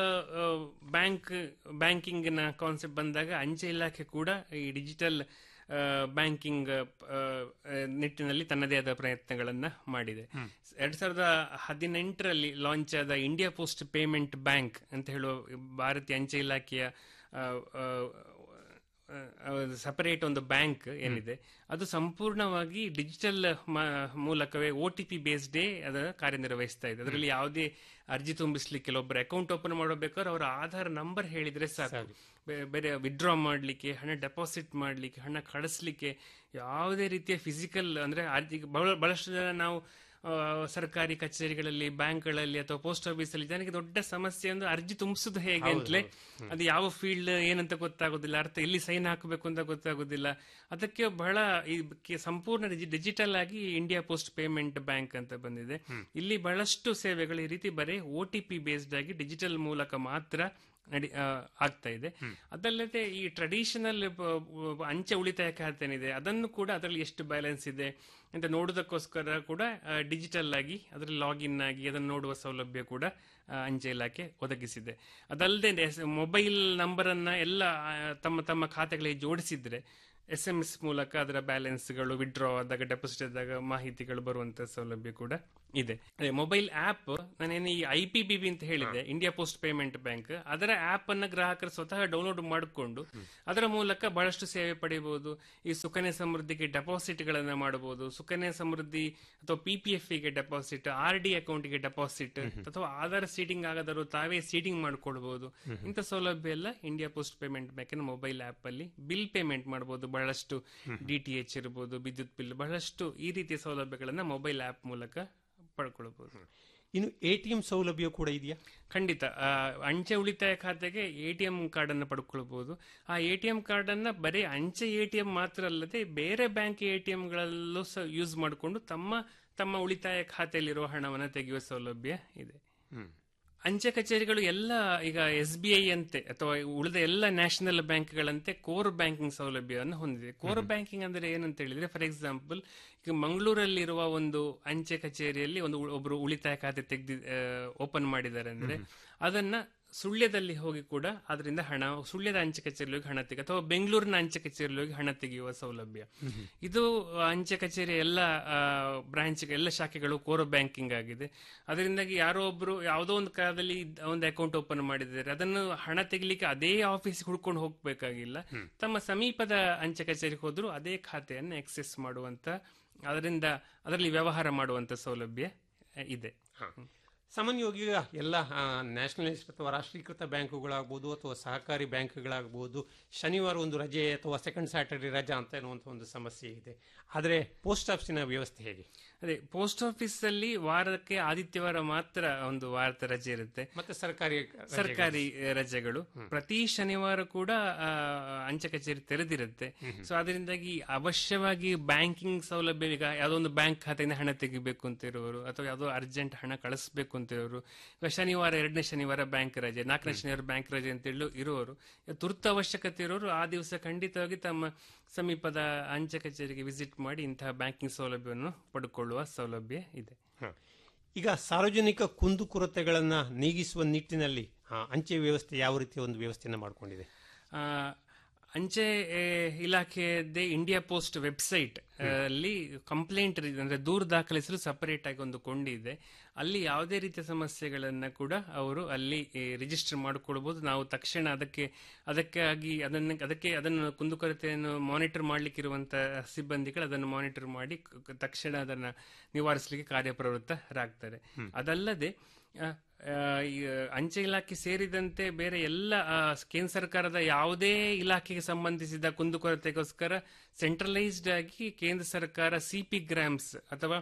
ಬ್ಯಾಂಕ್ ಬ್ಯಾಂಕಿಂಗ್ನ ಕಾನ್ಸೆಪ್ಟ್ ಬಂದಾಗ ಅಂಚೆ ಇಲಾಖೆ ಕೂಡ ಈ ಡಿಜಿಟಲ್ ಬ್ಯಾಂಕಿಂಗ್ ನಿಟ್ಟಿನಲ್ಲಿ ತನ್ನದೇ ಆದ ಪ್ರಯತ್ನಗಳನ್ನ ಮಾಡಿದೆ ಎರಡ್ ಸಾವಿರದ ಹದಿನೆಂಟರಲ್ಲಿ ಲಾಂಚ್ ಆದ ಇಂಡಿಯಾ ಪೋಸ್ಟ್ ಪೇಮೆಂಟ್ ಬ್ಯಾಂಕ್ ಅಂತ ಹೇಳುವ ಭಾರತೀಯ ಅಂಚೆ ಇಲಾಖೆಯ ಆ, ಆ, ಸಪರೇಟ್ ಒಂದು ಬ್ಯಾಂಕ್ ಏನಿದೆ ಅದು ಸಂಪೂರ್ಣವಾಗಿ ಡಿಜಿಟಲ್ ಮೂಲಕವೇ ಒ ಟಿ ಪಿ ಬೇಸ್ಡೇ ಅದರ ಕಾರ್ಯನಿರ್ವಹಿಸ್ತಾ ಇದೆ ಅದರಲ್ಲಿ ಯಾವುದೇ ಅರ್ಜಿ ತುಂಬಿಸ್ಲಿಕ್ಕೆ ಒಬ್ಬರು ಅಕೌಂಟ್ ಓಪನ್ ಮಾಡಬೇಕಾದ್ರೆ ಅವರ ಆಧಾರ್ ನಂಬರ್ ಹೇಳಿದ್ರೆ ಸಾಕು ಬೇ- ಬೇರೆ ವಿಡ್ರಾ ಮಾಡ್ಲಿಕ್ಕೆ ಹಣ ಡೆಪಾಸಿಟ್ ಮಾಡ್ಲಿಕ್ಕೆ ಹಣ ಕಳಿಸ್ಲಿಕ್ಕೆ ಯಾವುದೇ ರೀತಿಯ ಫಿಸಿಕಲ್ ಅಂದ್ರೆ ಅರ್ಜಿ ಬಹಳ ಬಹಳಷ್ಟು ಜನ ನಾವು ಆ, ಸರ್ಕಾರಿ ಕಚೇರಿಗಳಲ್ಲಿ ಬ್ಯಾಂಕ್ಗಳಲ್ಲಿ ಅಥವಾ ಪೋಸ್ಟ್ ಆಫೀಸಲ್ಲಿ ಜನಕ್ಕೆ ದೊಡ್ಡ ಸಮಸ್ಯೆ ಅಂದ್ರೆ ಅರ್ಜಿ ತುಂಬಿಸೋದು ಹೇಗೆ ಅಂತಲೇ ಅದು ಯಾವ ಫೀಲ್ಡ್ ಏನಂತ ಗೊತ್ತಾಗೋದಿಲ್ಲ ಅರ್ಥ ಎಲ್ಲಿ ಸೈನ್ ಹಾಕಬೇಕು ಅಂತ ಗೊತ್ತಾಗೋದಿಲ್ಲ ಅದಕ್ಕೆ ಬಹಳ ಈ ಕೆ- ಸಂಪೂರ್ಣ ಡಿಜಿಟಲ್ ಆಗಿ ಇಂಡಿಯಾ ಪೋಸ್ಟ್ ಪೇಮೆಂಟ್ ಬ್ಯಾಂಕ್ ಅಂತ ಬಂದಿದೆ ಇಲ್ಲಿ ಬಹಳಷ್ಟು ಸೇವೆಗಳು ಈ ರೀತಿ ಬರೀ ಒ ಟಿ ಪಿ ಬೇಸ್ಡ್ ಆಗಿ ಡಿಜಿಟಲ್ ಮೂಲಕ ಮಾತ್ರ ನಡಿ ಆ, ಆಗ್ತಾ ಇದೆ ಅದಲ್ಲದೆ ಈ ಟ್ರೆಡಿಷನಲ್ ಅಂಚೆ ಉಳಿತಾಯ ಖಾತೆ ಏನಿದೆ ಅದನ್ನು ಕೂಡ ಅದರಲ್ಲಿ ಎಷ್ಟು ಬ್ಯಾಲೆನ್ಸ್ ಇದೆ ಅಂತ ನೋಡೋದಕ್ಕೋಸ್ಕರ ಕೂಡ ಡಿಜಿಟಲ್ ಆಗಿ ಅದರಲ್ಲಿ ಲಾಗಿನ್ ಆಗಿ ಅದನ್ನು ನೋಡುವ ಸೌಲಭ್ಯ ಕೂಡ ಆ, ಅಂಚೆ ಇಲಾಖೆ ಒದಗಿಸಿದೆ ಅದಲ್ಲದೆ ಮೊಬೈಲ್ ನಂಬರ್ ಅನ್ನ ಎಲ್ಲ ಆ, ತಮ್ಮ ತಮ್ಮ ಖಾತೆಗಳಿಗೆ ಜೋಡಿಸಿದ್ರೆ ಎಸ್ ಎಂ ಎಸ್ ಮೂಲಕ ಅದರ ಬ್ಯಾಲೆನ್ಸ್ಗಳು ವಿಡ್ರಾ ಆದಾಗ ಡೆಪಾಸಿಟ್ ಆದಾಗ ಮಾಹಿತಿಗಳು ಬರುವಂತ ಸೌಲಭ್ಯ ಕೂಡ ಇದೆ ಅದೇ ಮೊಬೈಲ್ ಆಪ್ ನಾನೇನು ಈ ಐ ಪಿ ಬಿ ಬಿ ಅಂತ ಹೇಳಿದೆ ಇಂಡಿಯಾ ಪೋಸ್ಟ್ ಪೇಮೆಂಟ್ ಬ್ಯಾಂಕ್ ಅದರ ಆಪ್ ಅನ್ನ ಗ್ರಾಹಕರು ಸ್ವತಃ ಡೌನ್ಲೋಡ್ ಮಾಡಿಕೊಂಡು ಅದರ ಮೂಲಕ ಬಹಳಷ್ಟು ಸೇವೆ ಪಡೆಯಬಹುದು ಈ ಸುಕನ್ಯಾ ಸಮೃದ್ಧಿಗೆ ಡೆಪಾಸಿಟ್ ಗಳನ್ನ ಮಾಡಬಹುದು ಸುಕನ್ಯಾ ಸಮೃದ್ಧಿ ಅಥವಾ ಪಿ ಪಿ ಎಫ್ ಗೆ ಡೆಪಾಸಿಟ್ ಆರ್ ಡಿ ಅಕೌಂಟ್ಗೆ ಡೆಪಾಸಿಟ್ ಅಥವಾ ಆಧಾರ್ ಸೀಟಿಂಗ್ ಆಗದರೂ ತಾವೇ ಸೀಟಿಂಗ್ ಮಾಡ್ಕೊಳ್ಬಹುದು ಇಂಥ ಸೌಲಭ್ಯ ಎಲ್ಲ ಇಂಡಿಯಾ ಪೋಸ್ಟ್ ಪೇಮೆಂಟ್ ಬ್ಯಾಂಕಿನ ಮೊಬೈಲ್ ಆಪ್ ಅಲ್ಲಿ ಬಿಲ್ ಪೇಮೆಂಟ್ ಮಾಡಬಹುದು ಬಹಳಷ್ಟು ಡಿ ಟಿ ಎಚ್ ಇರಬಹುದು ವಿದ್ಯುತ್ ಬಿಲ್ ಬಹಳಷ್ಟು ಈ ರೀತಿಯ ಸೌಲಭ್ಯಗಳನ್ನ ಮೊಬೈಲ್ ಆಪ್ ಮೂಲಕ ಪಡ್ಕೊಳ್ಬಹುದು ಇನ್ನು ಎ ಟಿ ಎಂ ಸೌಲಭ್ಯ ಕೂಡ ಇದೆಯಾ ಖಂಡಿತ ಆ, ಅಂಚೆ ಉಳಿತಾಯ ಖಾತೆಗೆ ಎ ಟಿ ಎಂ ಕಾರ್ಡ್ ಅನ್ನು ಪಡ್ಕೊಳ್ಬಹುದು ಆ ಎ ಟಿ ಎಂ ಕಾರ್ಡ್ ಅನ್ನ ಬರೀ ಅಂಚೆ ಎ ಟಿ ಎಂ ಮಾತ್ರ ಅಲ್ಲದೆ ಬೇರೆ ಬ್ಯಾಂಕ್ ಎ ಟಿ ಎಂಗಳಲ್ಲೂ ಸಹ ಯೂಸ್ ಮಾಡಿಕೊಂಡು ತಮ್ಮ ತಮ್ಮ ಉಳಿತಾಯ ಖಾತೆಯಲ್ಲಿರುವ ಹಣವನ್ನು ತೆಗೆಯುವ ಸೌಲಭ್ಯ ಇದೆ ಅಂಚೆ ಕಚೇರಿಗಳು ಎಲ್ಲ ಈಗ ಎಸ್ ಬಿ ಐ ಅಂತೆ ಅಥವಾ ಉಳಿದ ಎಲ್ಲ ನ್ಯಾಷನಲ್ ಬ್ಯಾಂಕ್ಗಳಂತೆ ಕೋರ್ ಬ್ಯಾಂಕಿಂಗ್ ಸೌಲಭ್ಯವನ್ನು ಹೊಂದಿದೆ ಕೋರ್ ಬ್ಯಾಂಕಿಂಗ್ ಅಂದ್ರೆ ಏನಂತ ಹೇಳಿದ್ರೆ ಫಾರ್ ಎಕ್ಸಾಂಪಲ್ ಈಗ ಮಂಗಳೂರಲ್ಲಿರುವ ಒಂದು ಅಂಚೆ ಕಚೇರಿಯಲ್ಲಿ ಒಂದು ಉ- ಒಬ್ರು ಉಳಿತಾಯ ಖಾತೆ ತೆಗೆದಿ ಓಪನ್ ಮಾಡಿದ್ದಾರೆ ಅಂದ್ರೆ ಅದನ್ನ ಸುಳ್ಯದಲ್ಲಿ ಹೋಗಿ ಕೂಡ ಅದರಿಂದ ಹಣ ಸುಳ್ಯದ ಅಂಚೆ ಕಚೇರಿಯಲ್ಲಿ ಹೋಗಿ ಹಣ ತೆಗೆ ಅಥವಾ ಬೆಂಗಳೂರಿನ ಅಂಚೆ ಕಚೇರಿಯಲ್ಲಿ ಹೋಗಿ ಹಣ ತೆಗೆಯುವ ಸೌಲಭ್ಯ ಇದು ಆ, ಅಂಚೆ ಕಚೇರಿ ಎಲ್ಲ ಬ್ರಾಂಚ್ ಎಲ್ಲ ಶಾಖೆಗಳು ಕೋರ್ ಬ್ಯಾಂಕಿಂಗ್ ಆಗಿದೆ ಅದರಿಂದಾಗಿ ಯಾರೋ ಒಬ್ರು ಯಾವುದೋ ಒಂದು ಕಾಲದಲ್ಲಿ ಇದ್ದ- ಒಂದು ಅಕೌಂಟ್ ಓಪನ್ ಮಾಡಿದ್ದಾರೆ ಅದನ್ನು ಹಣ ತೆಗಿಲಿಕ್ಕೆ ಅದೇ ಆಫೀಸ್ ಹುಡ್ಕೊಂಡು ಹೋಗ್ಬೇಕಾಗಿಲ್ಲ ತಮ್ಮ ಸಮೀಪದ ಅಂಚೆ ಕಚೇರಿಗೆ ಹೋದ್ರು ಅದೇ ಖಾತೆಯನ್ನು ಎಕ್ಸೆಸ್ ಮಾಡುವಂತ ಅದರಿಂದ ಅದರಲ್ಲಿ ವ್ಯವಹಾರ ಮಾಡುವಂತ ಸೌಲಭ್ಯ ಆ, ಇದೆ ಸಾಮಾನ್ಯವಾಗಿ ಈಗ ಎಲ್ಲ ನ್ಯಾಷನಲೈಸ್ ಅಥವಾ ರಾಷ್ಟ್ರೀಕೃತ ಬ್ಯಾಂಕುಗಳಾಗ್ಬೋದು ಅಥವಾ ಸಹಕಾರಿ ಬ್ಯಾಂಕ್ಗಳಾಗ್ಬೋದು ಶನಿವಾರ ಒಂದು ರಜೆ ಅಥವಾ ಸೆಕೆಂಡ್ ಸ್ಯಾಟರ್ಡೆ ರಜಾ ಅಂತ ಎನ್ನುವಂಥ ಒಂದು ಸಮಸ್ಯೆ ಇದೆ ಆದರೆ ಪೋಸ್ಟ್ ಆಫೀಸಿನ ವ್ಯವಸ್ಥೆ ಹೇಗೆ ಅದೇ ಪೋಸ್ಟ್ ಆಫೀಸ್ ಅಲ್ಲಿ ವಾರಕ್ಕೆ ಆದಿತ್ಯವಾರ ಮಾತ್ರ ಒಂದು ವಾರದ ರಜೆ ಇರುತ್ತೆ ಮತ್ತೆ ಸರ್ಕಾರಿ ರಜೆಗಳು. ಸರ್ಕಾರಿ ರಜೆಗಳು ಪ್ರತಿ ಶನಿವಾರ ಕೂಡ ಆ, ಅಂಚೆ ಕಚೇರಿ ತೆರೆದಿರುತ್ತೆ ಸೊ ಅದರಿಂದಾಗಿ ಅವಶ್ಯವಾಗಿ ಬ್ಯಾಂಕಿಂಗ್ ಸೌಲಭ್ಯ ಈಗ ಯಾವುದೋ ಒಂದು ಬ್ಯಾಂಕ್ ಖಾತೆಯಿಂದ ಹಣ ತೆಗಿಬೇಕು ಅಂತ ಇರೋರು ಅಥವಾ ಯಾವುದೋ ಅರ್ಜೆಂಟ್ ಹಣ ಕಳಿಸ್ಬೇಕು ಅಂತ ಇರೋರು ಈಗ ಶನಿವಾರ ಎರಡನೇ ಶನಿವಾರ ಬ್ಯಾಂಕ್ ರಜೆ ನಾಲ್ಕನೇ ಶನಿವಾರ ಬ್ಯಾಂಕ್ ರಜೆ ಅಂತ ಹೇಳಿ ಇರೋರು ತುರ್ತು ಅವಶ್ಯಕತೆ ಇರೋರು ಆ ದಿವಸ ಖಂಡಿತವಾಗಿ ತಮ್ಮ ಸಮೀಪದ ಅಂಚೆ ಕಚೇರಿಗೆ ವಿಸಿಟ್ ಮಾಡಿ ಇಂತಹ ಬ್ಯಾಂಕಿಂಗ್ ಸೌಲಭ್ಯವನ್ನು ಪಡ್ಕೊಳ್ಳುವ ಸೌಲಭ್ಯ ಇದೆ ಹ. ಈಗ ಸಾರ್ವಜನಿಕ ಕುಂದುಕೊರತೆಗಳನ್ನ ನೀಗಿಸುವ ನಿಟ್ಟಿನಲ್ಲಿ ಆ, ಅಂಚೆ ವ್ಯವಸ್ಥೆ ಯಾವ ರೀತಿಯ ಒಂದು ವ್ಯವಸ್ಥೆಯನ್ನು ಮಾಡಿಕೊಂಡಿದೆ ಆ, ಅಂಚೆ ಆ, ಇಲಾಖೆಯದ್ದೇ ಇಂಡಿಯಾ ಪೋಸ್ಟ್ ವೆಬ್ಸೈಟ್ ಅಲ್ಲಿ ಕಂಪ್ಲೇಂಟ್ ಅಂದ್ರೆ ದೂರು ದಾಖಲಿಸಲು ಸಪರೇಟ್ ಆಗಿ ಒಂದು ಕೊಂಡಿದೆ ಅಲ್ಲಿ ಯಾವುದೇ ರೀತಿಯ ಸಮಸ್ಯೆಗಳನ್ನ ಕೂಡ ಅವರು ಅಲ್ಲಿ ರಿಜಿಸ್ಟರ್ ಮಾಡಿಕೊಳ್ಬಹುದು ನಾವು ತಕ್ಷಣ ಅದಕ್ಕೆ ಅದಕ್ಕಾಗಿ ಅದನ್ನ ಅದಕ್ಕೆ ಅದನ್ನು ಕುಂದುಕೊರತೆಯನ್ನು ಮಾನಿಟರ್ ಮಾಡ್ಲಿಕ್ಕೆ ಇರುವಂತಹ ಸಿಬ್ಬಂದಿಗಳು ಅದನ್ನು ಮಾನಿಟರ್ ಮಾಡಿ ಕ- ತಕ್ಷಣ ಅದನ್ನ ನಿವಾರಿಸಲಿಕ್ಕೆ ಕಾರ್ಯಪ್ರವೃತ್ತರಾಗ್ತಾರೆ ಅದಲ್ಲದೆ ಆ, ಆ, ಈ ಅಂಚೆ ಇಲಾಖೆ ಸೇರಿದಂತೆ ಬೇರೆ ಎಲ್ಲ ಆ, ಕೇಂದ್ರ ಸರ್ಕಾರದ ಯಾವುದೇ ಇಲಾಖೆಗೆ ಸಂಬಂಧಿಸಿದ ಕುಂದುಕೊರತೆಗೋಸ್ಕರ ಸೆಂಟ್ರಲೈಸ್ಡ್ ಆಗಿ ಕೇಂದ್ರ ಸರ್ಕಾರ ಸಿಪಿ ಗ್ರಾಮ್ಸ್ ಅಥವಾ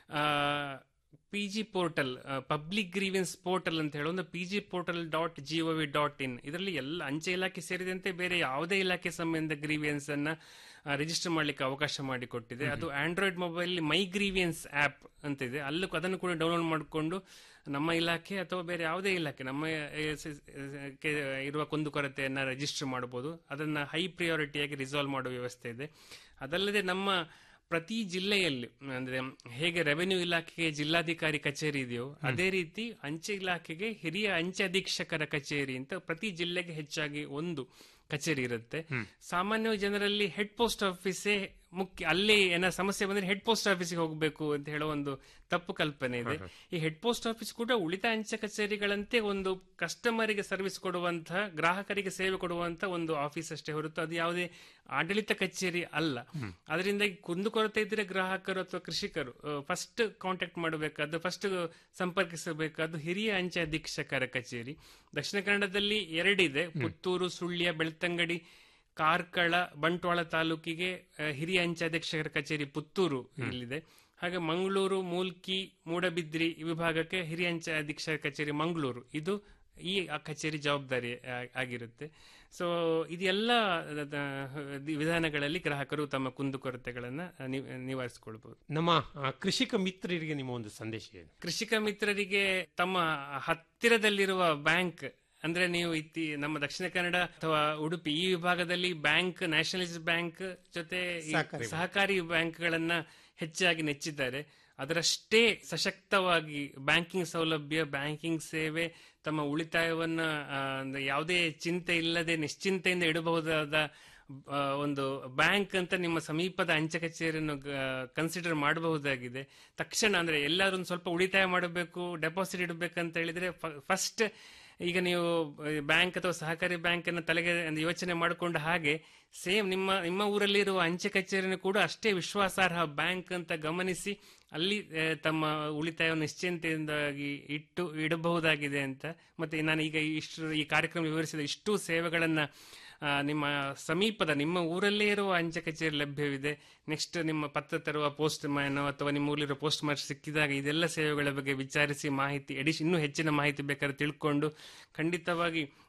P G portal public grievance portal ಅಂತ ಹೇಳೋ ಒಂದು P G portal dot G O V dot in ಇದರಲ್ಲಿ ಎಲ್ಲ ಅಂಚೆ ಇಲಾಖೆ ಸೇರಿದಂತೆ ಬೇರೆ ಯಾವುದೇ ಇಲಾಖೆ ಸಂಬಂಧ ಗ್ರೀವಿಯನ್ಸ್ ಅನ್ನ ರಿಜಿಸ್ಟರ್ ಮಾಡ್ಲಿಕ್ಕೆ ಅವಕಾಶ ಮಾಡಿಕೊಟ್ಟಿದೆ ಅದು android mobile my grievance app ಅಂತ ಇದೆ ಅಲ್ಲೂ ಅದನ್ನು ಕೂಡ ಡೌನ್ಲೋಡ್ ಮಾಡಿಕೊಂಡು ನಮ್ಮ ಇಲಾಖೆ ಅಥವಾ ಬೇರೆ ಯಾವುದೇ ಇಲಾಖೆ ನಮ್ಮ ಆ, ಸ- ಕೆ- ಇರುವ ಕುಂದುಕೊರತೆಯನ್ನ ರಿಜಿಸ್ಟರ್ ಮಾಡಬಹುದು ಅದನ್ನ ಹೈ ಪ್ರಿಯಾರಿಟಿಯಾಗಿ ರಿಸಾಲ್ವ್ ಮಾಡುವ ವ್ಯವಸ್ಥೆ ಇದೆ ಅದಲ್ಲದೆ ನಮ್ಮ ಪ್ರತಿ ಜಿಲ್ಲೆಯಲ್ಲಿ ಅಂದ್ರೆ ಹೇಗೆ ರೆವೆನ್ಯೂ ಇಲಾಖೆಗೆ ಜಿಲ್ಲಾಧಿಕಾರಿ ಕಚೇರಿ ಇದೆಯೋ ಅದೇ ರೀತಿ ಅಂಚೆ ಇಲಾಖೆಗೆ ಹಿರಿಯ ಅಂಚೆ ಅಧೀಕ್ಷಕರ ಕಚೇರಿ ಅಂತ ಪ್ರತಿ ಜಿಲ್ಲೆಗೆ ಹೆಚ್ಚಾಗಿ ಒಂದು ಕಚೇರಿ ಇರುತ್ತೆ ಸಾಮಾನ್ಯವಾಗಿ ಜನರಲ್ಲಿ ಹೆಡ್ ಪೋಸ್ಟ್ ಆಫೀಸೇ ಮುಖ್ಯ ಅಲ್ಲಿ ಏನ ಸಮಸ್ಯೆ ಬಂದ್ರೆ ಹೆಡ್ ಪೋಸ್ಟ್ ಆಫೀಸಿಗೆ ಹೋಗಬೇಕು ಅಂತ ಹೇಳೋ ಒಂದು ತಪ್ಪು ಕಲ್ಪನೆ ಇದೆ ಈ ಹೆಡ್ ಪೋಸ್ಟ್ ಆಫೀಸ್ ಕೂಡ ಉಳಿತಾಯ ಅಂಚೆ ಕಚೇರಿಗಳಂತೆ ಒಂದು ಕಸ್ಟಮರಿಗೆ ಸರ್ವಿಸ್ ಕೊಡುವಂತಹ ಗ್ರಾಹಕರಿಗೆ ಸೇವೆ ಕೊಡುವಂತ ಒಂದು ಆಫೀಸ್ ಅಷ್ಟೇ ಹೊರತು ಅದು ಯಾವುದೇ ಆಡಳಿತ ಕಚೇರಿ ಅಲ್ಲ ಅದರಿಂದ ಕುಂದುಕೊರತೆ ಇದ್ರೆ ಗ್ರಾಹಕರು ಅಥವಾ ಕೃಷಿಕರು ಫಸ್ಟ್ ಕಾಂಟ್ಯಾಕ್ಟ್ ಮಾಡಬೇಕಾದ್ದು ಫಸ್ಟ್ ಸಂಪರ್ಕಿಸಬೇಕಾದ್ದು ಹಿರಿಯ ಅಂಚೆ ಅಧೀಕ್ಷಕರ ಕಚೇರಿ ದಕ್ಷಿಣ ಕನ್ನಡದಲ್ಲಿ ಎರಡಿದೆ ಪುತ್ತೂರು ಸುಳ್ಯ ಬೆಳ್ತಂಗಡಿ ಕಾರ್ಕಳ ಬಂಟ್ವಾಳ ತಾಲೂಕಿಗೆ ಆ, ಹಿರಿಯ ಅಂಚೆ ಅಧೀಕ್ಷಕರ ಕಚೇರಿ ಪುತ್ತೂರು ಇಲ್ಲಿದೆ ಹಾಗೆ ಮಂಗಳೂರು ಮೂಲ್ಕಿ ಮೂಡಬಿದ್ರಿ ಈ ವಿಭಾಗಕ್ಕೆ ಹಿರಿಯ ಅಂಚೆ ಅಧೀಕ್ಷಕರ ಕಚೇರಿ ಮಂಗಳೂರು ಇದು ಈ ಆ ಕಚೇರಿ ಜವಾಬ್ದಾರಿ ಆ- ಆಗಿರುತ್ತೆ ಸೊ ಇದೆಲ್ಲ ಅದ- ವಿಧಾನಗಳಲ್ಲಿ ಗ್ರಾಹಕರು ತಮ್ಮ ಕುಂದುಕೊರತೆಗಳನ್ನ ನಿ- ನಿವಾರಿಸಿಕೊಳ್ಬಹುದು ನಮ್ಮ ಆ, ಕೃಷಿಕ ಮಿತ್ರರಿಗೆ ನಿಮ್ಮ ಒಂದು ಸಂದೇಶ ಏನು ಕೃಷಿಕ ಮಿತ್ರರಿಗೆ ತಮ್ಮ ಹತ್ತಿರದಲ್ಲಿರುವ ಬ್ಯಾಂಕ್ ಅಂದ್ರೆ ನೀವು ಇತ್ತಿ ನಮ್ಮ ದಕ್ಷಿಣ ಕನ್ನಡ ಅಥವಾ ಉಡುಪಿ ಈ ವಿಭಾಗದಲ್ಲಿ ಬ್ಯಾಂಕ್ ನ್ಯಾಷನಲೈಸ್ಡ್ ಬ್ಯಾಂಕ್ ಜೊತೆ ಈ ಸಹಕಾರಿ ಬ್ಯಾಂಕ್. ಸಹಕಾರಿ ಬ್ಯಾಂಕ್ಗಳನ್ನ ಹೆಚ್ಚಾಗಿ ನೆಚ್ಚಿದ್ದಾರೆ ಅದರಷ್ಟೇ ಸಶಕ್ತವಾಗಿ ಬ್ಯಾಂಕಿಂಗ್ ಸೌಲಭ್ಯ ಬ್ಯಾಂಕಿಂಗ್ ಸೇವೆ ತಮ್ಮ ಉಳಿತಾಯವನ್ನ ಆ, ಅಂದ್ರೆ ಯಾವುದೇ ಚಿಂತೆ ಇಲ್ಲದೆ ನಿಶ್ಚಿಂತೆಯಿಂದ ಇಡಬಹುದಾದ ಆ, ಒಂದು ಬ್ಯಾಂಕ್ ಅಂತ ನಿಮ್ಮ ಸಮೀಪದ ಅಂಚೆ ಕಚೇರಿಯನ್ನು ಕನ್ಸಿಡರ್ ಮಾಡಬಹುದಾಗಿದೆ ತಕ್ಷಣ ಅಂದ್ರೆ ಎಲ್ಲರೂ ಒಂದು ಸ್ವಲ್ಪ ಉಳಿತಾಯ ಮಾಡಬೇಕು ಡೆಪಾಸಿಟ್ ಇಡಬೇಕಂತ ಹೇಳಿದ್ರೆ ಫಸ್ಟ್ ಈಗ ನೀವು ಬ್ಯಾಂಕ್ ಅಥವಾ ಸಹಕಾರಿ ಬ್ಯಾಂಕ್ ಅನ್ನ ತಲೆಗೆ ಒಂದು ಯೋಚನೆ ಮಾಡಿಕೊಂಡ ಹಾಗೆ ಸೇಮ್ ನಿಮ್ಮ ನಿಮ್ಮ ಊರಲ್ಲಿರುವ ಅಂಚೆ ಕಚೇರಿಯನ್ನು ಕೂಡ ಅಷ್ಟೇ ವಿಶ್ವಾಸಾರ್ಹ ಬ್ಯಾಂಕ್ ಅಂತ ಗಮನಿಸಿ ಅಲ್ಲಿ ಆ, ತಮ್ಮ ಉಳಿತಾಯವನ್ನು ನಿಶ್ಚಿಂತೆಯಿಂದಾಗಿ ಇಟ್ಟು ಇಡಬಹುದಾಗಿದೆ ಅಂತ ಮತ್ತೆ ನಾನು ಈಗ ಇಷ್ಟು ಈ ಕಾರ್ಯಕ್ರಮ ವಿವರಿಸಿದ ಇಷ್ಟು ಸೇವೆಗಳನ್ನ ಆ, ನಿಮ್ಮ ಸಮೀಪದ ನಿಮ್ಮ ಊರಲ್ಲೇ ಇರುವ ಅಂಚೆ ಕಚೇರಿ ಲಭ್ಯವಿದೆ ನೆಕ್ಸ್ಟ್ ನಿಮ್ಮ ಪತ್ರ ತರುವ ಪೋಸ್ಟ್ ಮ್ಯಾನ್ ಅಥವಾ ನಿಮ್ಮ ಊರಿರೋ ಪೋಸ್ಟ್ ಮಾಸ್ಟರ್ ಸಿಕ್ಕಿದಾಗ ಇದೆಲ್ಲ ಸೇವೆಗಳ ಬಗ್ಗೆ ವಿಚಾರಿಸಿ ಮಾಹಿತಿ ಎಡಿಷ್ ಇನ್ನೂ ಹೆಚ್ಚಿನ ಮಾಹಿತಿ ಬೇಕಾದ್ರೆ ತಿಳ್ಕೊಂಡು ಖಂಡಿತವಾಗಿ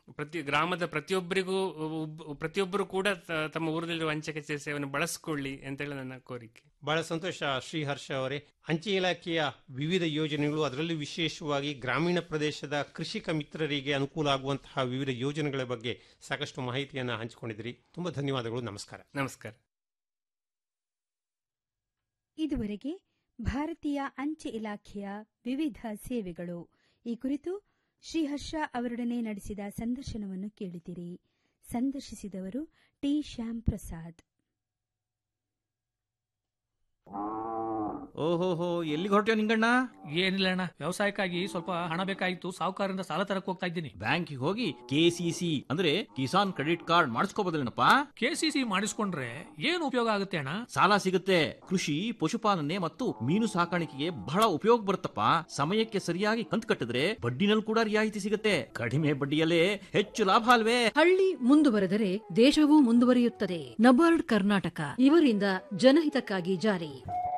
ಪ್ರತಿ ಗ್ರಾಮದ ಪ್ರತಿಯೊಬ್ಬರಿಗೂ ಒಬ್ಬ- ಪ್ರತಿಯೊಬ್ಬರು ಕೂಡ ತ- ತಮ್ಮ ಊರಲ್ಲಿರುವ ಅಂಚೆ ಕಚೇರಿ ಸೇವೆಯನ್ನು ಬಳಸಿಕೊಳ್ಳಿ ಅಂತೇಳಿ ನನ್ನ ಕೋರಿಕೆ ಬಹಳ ಸಂತೋಷ ಶ್ರೀಹರ್ಷ ಅವರೇ ಅಂಚೆ ಇಲಾಖೆಯ ವಿವಿಧ ಯೋಜನೆಗಳು ಅದರಲ್ಲೂ ವಿಶೇಷವಾಗಿ ಗ್ರಾಮೀಣ ಪ್ರದೇಶದ ಕೃಷಿಕ ಮಿತ್ರರಿಗೆ ಅನುಕೂಲ ಆಗುವಂತಹ ವಿವಿಧ ಯೋಜನೆಗಳ ಬಗ್ಗೆ ಸಾಕಷ್ಟು ಮಾಹಿತಿಯನ್ನು ಹಂಚಿಕೊಂಡಿದ್ರಿ ತುಂಬಾ ಧನ್ಯವಾದಗಳು ನಮಸ್ಕಾರ ನಮಸ್ಕಾರ ಇದುವರೆಗೆ ಭಾರತೀಯ ಅಂಚೆ ಇಲಾಖೆಯ ವಿವಿಧ ಸೇವೆಗಳು ಈ ಕುರಿತು ಶ್ರೀಹರ್ಷ ಅವರೊಡನೆ ನಡೆಸಿದ ಸಂದರ್ಶನವನ್ನು ಕೇಳಿದಿರಿ ಸಂದರ್ಶಿಸಿದವರು ಟಿ ಶ್ಯಾಮ್ ಪ್ರಸಾದ್ ಓಹೋಹೋ ಎಲ್ಲಿಗೆ ಹೊರಟ್ಯೋ ನಿಂಗಣ್ಣ ಏನಿಲ್ಲ ಅಣ್ಣ ವ್ಯವಸಾಯಕ್ಕಾಗಿ ಸ್ವಲ್ಪ ಹಣ ಬೇಕಾಗಿತ್ತು ಸಾಹುಕಾರರಿಂದ ಸಾಲ ತರಕ್ ಹೋಗ್ತಾ ಇದ್ದೀನಿ ಬ್ಯಾಂಕಿಗೆ ಹೋಗಿ ಕೆಸಿಸಿ ಅಂದ್ರೆ ಕಿಸಾನ್ ಕ್ರೆಡಿಟ್ ಕಾರ್ಡ್ ಮಾಡಿಸ್ಕೋಬೋದಲ್ಲೇನಪ್ಪ ಕೆಸಿಸಿ ಮಾಡಿಸ್ಕೊಂಡ್ರೆ ಏನು ಉಪಯೋಗ ಆಗುತ್ತೆ ಅಣ್ಣ ಸಾಲ ಸಿಗುತ್ತೆ ಕೃಷಿ ಪಶುಪಾಲನೆ ಮತ್ತು ಮೀನು ಸಾಕಾಣಿಕೆಗೆ ಬಹಳ ಉಪಯೋಗ ಬರುತ್ತಪ್ಪ ಸಮಯಕ್ಕೆ ಸರಿಯಾಗಿ ಕಂತು ಕಟ್ಟಿದ್ರೆ ಬಡ್ಡಿನಲ್ಲಿ ಕೂಡ ರಿಯಾಯಿತಿ ಸಿಗುತ್ತೆ ಕಡಿಮೆ ಬಡ್ಡಿಯಲ್ಲೇ ಹೆಚ್ಚು ಲಾಭ ಅಲ್ವೇ ಹಳ್ಳಿ ಮುಂದುವರೆದರೆ ದೇಶವೂ ಮುಂದುವರಿಯುತ್ತದೆ ನಬಾರ್ಡ್ ಕರ್ನಾಟಕ ಇವರಿಂದ ಜನಹಿತಕ್ಕಾಗಿ ಜಾರಿ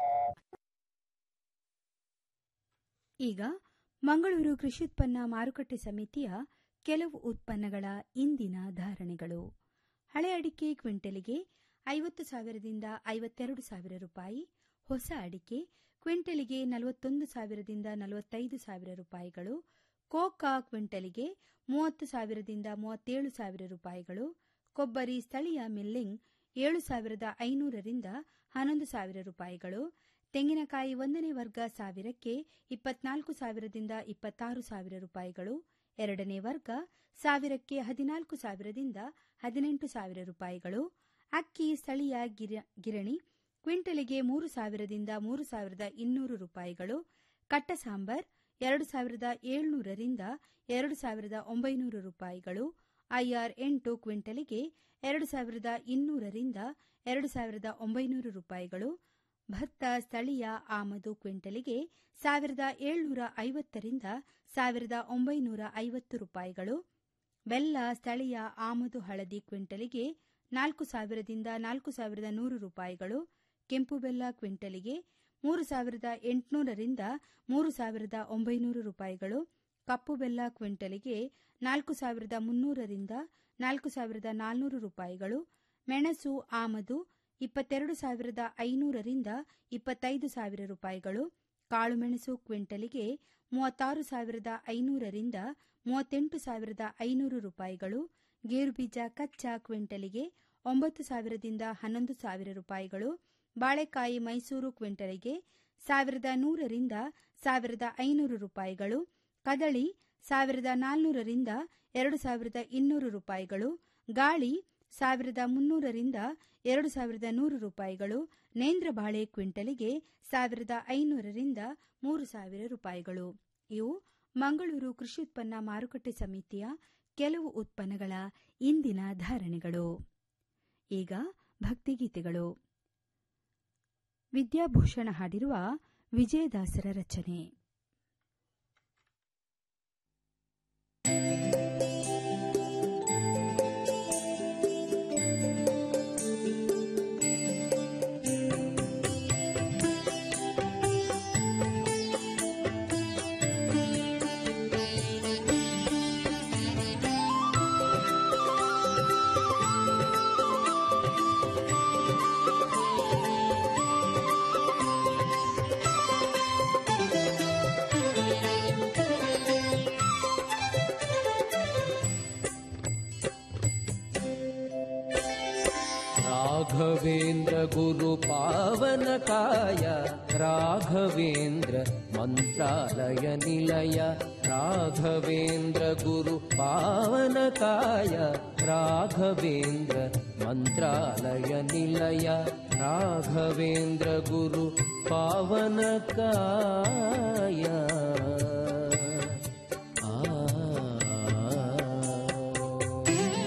ಈಗ ಮಂಗಳೂರು ಕೃಷಿ ಉತ್ಪನ್ನ ಮಾರುಕಟ್ಟೆ ಸಮಿತಿಯ ಕೆಲವು ಉತ್ಪನ್ನಗಳ ಇಂದಿನ ಧಾರಣೆಗಳು ಹಳೆ ಅಡಿಕೆ ಕ್ವಿಂಟಲಿಗೆ ಐವತ್ತು ಸಾವಿರದಿಂದ ಐವತ್ತೆರಡು ಸಾವಿರ ರೂಪಾಯಿ ಹೊಸ ಅಡಿಕೆ ಕ್ವಿಂಟಲಿಗೆ ನಲವತ್ತೊಂದು ಸಾವಿರದಿಂದ ನಲವತ್ತೈದು ಸಾವಿರ ರೂಪಾಯಿಗಳು ಕೋಕಾ ಕ್ವಿಂಟಲಿಗೆ ಮೂವತ್ತು ಸಾವಿರದಿಂದ ಮೂವತ್ತೇಳು ಸಾವಿರ ರೂಪಾಯಿಗಳು ಕೊಬ್ಬರಿ ಸ್ಥಳೀಯ ಮಿಲ್ಲಿಂಗ್ ಏಳು ಸಾವಿರದ ಐನೂರರಿಂದ ಹನ್ನೊಂದು ಸಾವಿರ ರೂಪಾಯಿಗಳು ತೆಂಗಿನಕಾಯಿ ಒಂದನೇ ವರ್ಗ ಸಾವಿರಕ್ಕೆ ಇಪ್ಪತ್ನಾಲ್ಕು ಸಾವಿರದಿಂದ ಇಪ್ಪತ್ತಾರು ಸಾವಿರ ರೂಪಾಯಿಗಳು ಎರಡನೇ ವರ್ಗ ಸಾವಿರಕ್ಕೆ ಹದಿನಾಲ್ಕು ಸಾವಿರದಿಂದ ಹದಿನೆಂಟು ಸಾವಿರ ರೂಪಾಯಿಗಳು ಅಕ್ಕಿ ಸ್ಥಳೀಯ ಗಿರ- ಗಿರಣಿ ಕ್ವಿಂಟಲಿಗೆ ಮೂರು ಸಾವಿರದಿಂದ ಮೂರು ಸಾವಿರದ ಇನ್ನೂರು ರೂಪಾಯಿಗಳು ಕಟ್ಟ ಸಾಂಬಾರ್ ಎರಡು ಸಾವಿರದ ಏಳ್ನೂರರಿಂದ ಎರಡು ಸಾವಿರದ ಒಂಬೈನೂರು ರೂಪಾಯಿಗಳು ಐಆರ್ ಎಂಟು ಕ್ವಿಂಟಲಿಗೆ ಎರಡು ಸಾವಿರದ ಇನ್ನೂರರಿಂದ ಎರಡು ಸಾವಿರದ ಒಂಬೈನೂರು ರೂಪಾಯಿಗಳು ಭತ್ತ ಸ್ಥಳೀಯ ಆಮದು ಕ್ವಿಂಟಲಿಗೆ ಸಾವಿರದ ಏಳ್ನೂರ ಐವತ್ತರಿಂದ ಸಾವಿರದ ಒಂಬೈನೂರ ಐವತ್ತು ರೂಪಾಯಿಗಳು ಬೆಲ್ಲ ಸ್ಥಳೀಯ ಆಮದು ಹಳದಿ ಕ್ವಿಂಟಲಿಗೆ ನಾಲ್ಕು ಸಾವಿರದಿಂದ ನಾಲ್ಕು ಸಾವಿರದ ನೂರು ರೂಪಾಯಿಗಳು ಕೆಂಪು ಬೆಲ್ಲ ಕ್ವಿಂಟಲಿಗೆ ಮೂರು ಸಾವಿರದ ಎಂಟುನೂರರಿಂದ ಮೂರು ಸಾವಿರದ ಒಂಬೈನೂರು ರೂಪಾಯಿಗಳು ಕಪ್ಪು ಬೆಲ್ಲ ಕ್ವಿಂಟಲಿಗೆ ನಾಲ್ಕು ಸಾವಿರದ ಮುನ್ನೂರರಿಂದ ನಾಲ್ಕು ಸಾವಿರದ ನಾಲ್ನೂರು ರೂಪಾಯಿಗಳು ಮೆಣಸು ಆಮದು ಇಪ್ಪತ್ತೆರಡು ಸಾವಿರದ ಐನೂರರಿಂದ ಇಪ್ಪತ್ತೈದು ಸಾವಿರ ರೂಪಾಯಿಗಳು ಕಾಳುಮೆಣಸು ಕ್ವಿಂಟಲಿಗೆ ಮೂವತ್ತಾರು ಸಾವಿರದ ಐನೂರರಿಂದ ಮೂವತ್ತೆಂಟು ಸಾವಿರದ ಐನೂರು ರೂಪಾಯಿಗಳು ಗೇರುಬೀಜ ಕಚ್ಚಾ ಕ್ವಿಂಟಲಿಗೆ ಒಂಬತ್ತು ಸಾವಿರದಿಂದ ಹನ್ನೊಂದು ಸಾವಿರ ರೂಪಾಯಿಗಳು ಬಾಳೆಕಾಯಿ ಮೈಸೂರು ಕ್ವಿಂಟಲಿಗೆ ಸಾವಿರದ ನೂರರಿಂದ ಸಾವಿರದ ಐನೂರು ರೂಪಾಯಿಗಳು ಕದಳಿ ಸಾವಿರದ ನಾಲ್ನೂರರಿಂದ ಎರಡು ಸಾವಿರದ ಇನ್ನೂರು ರೂಪಾಯಿಗಳು ಗಾಳಿ ಸಾವಿರದ ಮುನ್ನೂರರಿಂದ ಎರಡು ಸಾವಿರದ ನೂರು ರೂಪಾಯಿಗಳು ನೇಂದ್ರ ಬಾಳೆ ಕ್ವಿಂಟಲಿಗೆ ಸಾವಿರದ ಐನೂರರಿಂದ ಮೂರು ಸಾವಿರ ರೂಪಾಯಿಗಳು ಇವು ಮಂಗಳೂರು ಕೃಷಿ ಉತ್ಪನ್ನ ಮಾರುಕಟ್ಟೆ ಸಮಿತಿಯ ಕೆಲವು ಉತ್ಪನ್ನಗಳ ಇಂದಿನ ಧಾರಣೆಗಳು ಈಗ ಭಕ್ತಿಗೀತೆಗಳು ವಿದ್ಯಾಭೂಷಣ ಹಾಡಿರುವ ವಿಜಯದಾಸರ ರಚನೆ राघवेन्द्र गुरु पावनकाय राघवेन्द्र मन्त्रालय निलय राघवेन्द्र गुरु पावनकाय राघवेन्द्र मन्त्रालय निलय राघवेन्द्र गुरु पावनकाय आ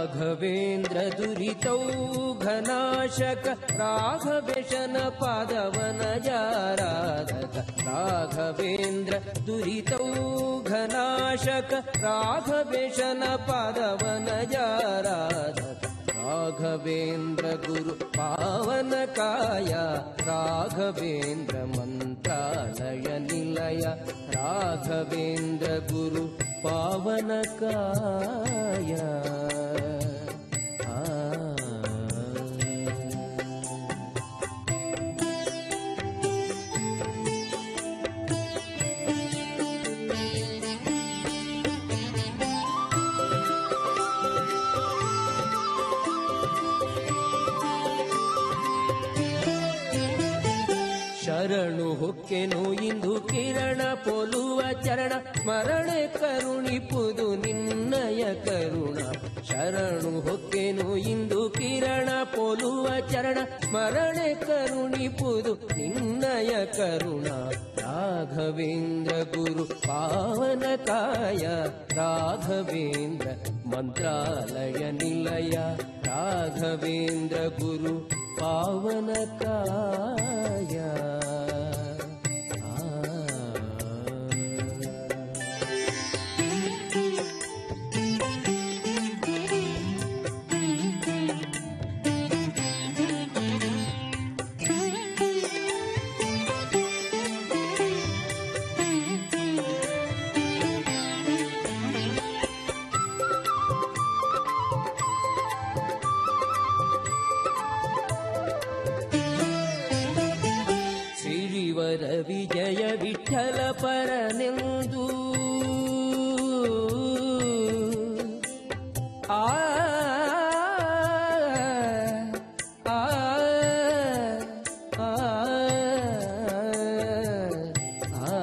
ರಾಘವೇಂದ್ರ ದುರಿತೌಘನಾಶಕ ರಾಘವೇಶನ ಪಾದವನ ಜಾರಾಧಕ ರಾಘವೇಂದ್ರ ದುರಿತೌಘನಾಶಕ ರಾಘವೇಶನ ಪಾದವನ ಜಾರಾಧಕ ರಾಘವೇಂದ್ರ ಗುರು ಪಾವನ ಕಾಯ ರಾಘವೇಂದ್ರ ಮಂತ್ರಾಲಯ ನಿಲಯ ರಾಘವೇಂದ್ರ ಗುರು ಪಾವನ ಕಾಯ ಆ. ಶರಣು ಹೊಕ್ಕೆನು ಇಂದು ಕಿರಣ ಪೊಲುವ ಚರಣ ಸ್ಮರಣೆ ಕರುಣಿಪುದು ನಿನ್ನಯ ಕರುಣ ಶರಣು ಹೊಕ್ಕೆನು ಇಂದು ಕಿರಣ ಪೊಲುವ ಚರಣ ಸ್ಮರಣೆ ಕರುಣಿಪುದು ನಿನ್ನಯ ಕರುಣ ರಾಘವೇಂದ್ರ ಗುರು ಪಾವನ ಕಾಯ ರಾಘವೇಂದ್ರ ಮಂತ್ರಾಲಯ ನಿಲಯ ರಾಘವೇಂದ್ರ ಗುರು ಪಾವನ ಕಾಯ ಶ್ರೀವರ ವಿಜಯ ವಿಠಲ ಪರನೆಂದು ಆ ಆ, ಆ, ಆ.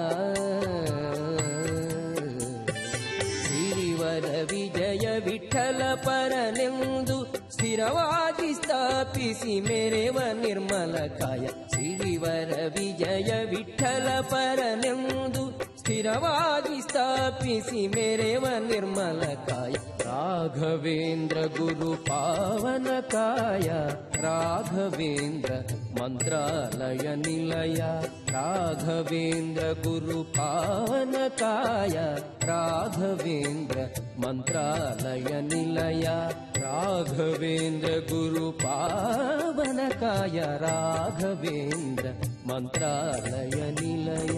ಶ್ರೀವರ ವಿಜಯ ವಿಠಲ ಪರನೆಂದು ಸ್ಥಿರವಾಗಿ ಸ್ಥಾಪಿಸಿ ಮೆರೆವ ನಿರ್ಮಲ ಕಾಯ ಶ್ರೀವರ ವಿಜಯ ವಿಠಲ ಪರನೆಂದು ಸ್ಥಿರವಾಗಿ ಸ್ಥಾಪಿಸಿ ಮೆರೆವ ನಿರ್ಮಲ ಕಾಯ ರಾಘವೇಂದ್ರ ಗುರು ಪಾವನ ಕಾಯ ರಾಘವೇಂದ್ರ ಮಂತ್ರಾಲಯ ನಿಲಯ ರಾಘವೇಂದ್ರ ಗುರು ಪಾವನ ಕಾಯ ರಾಘವೇಂದ್ರ ಮಂತ್ರಾಲಯ ನಿಲಯ ರಾಘವೇಂದ್ರ ಗುರು ಪಾವನ ಕಾಯ ರಾಘವೇಂದ್ರ ಮಂತ್ರಾಲಯ ನಿಲಯ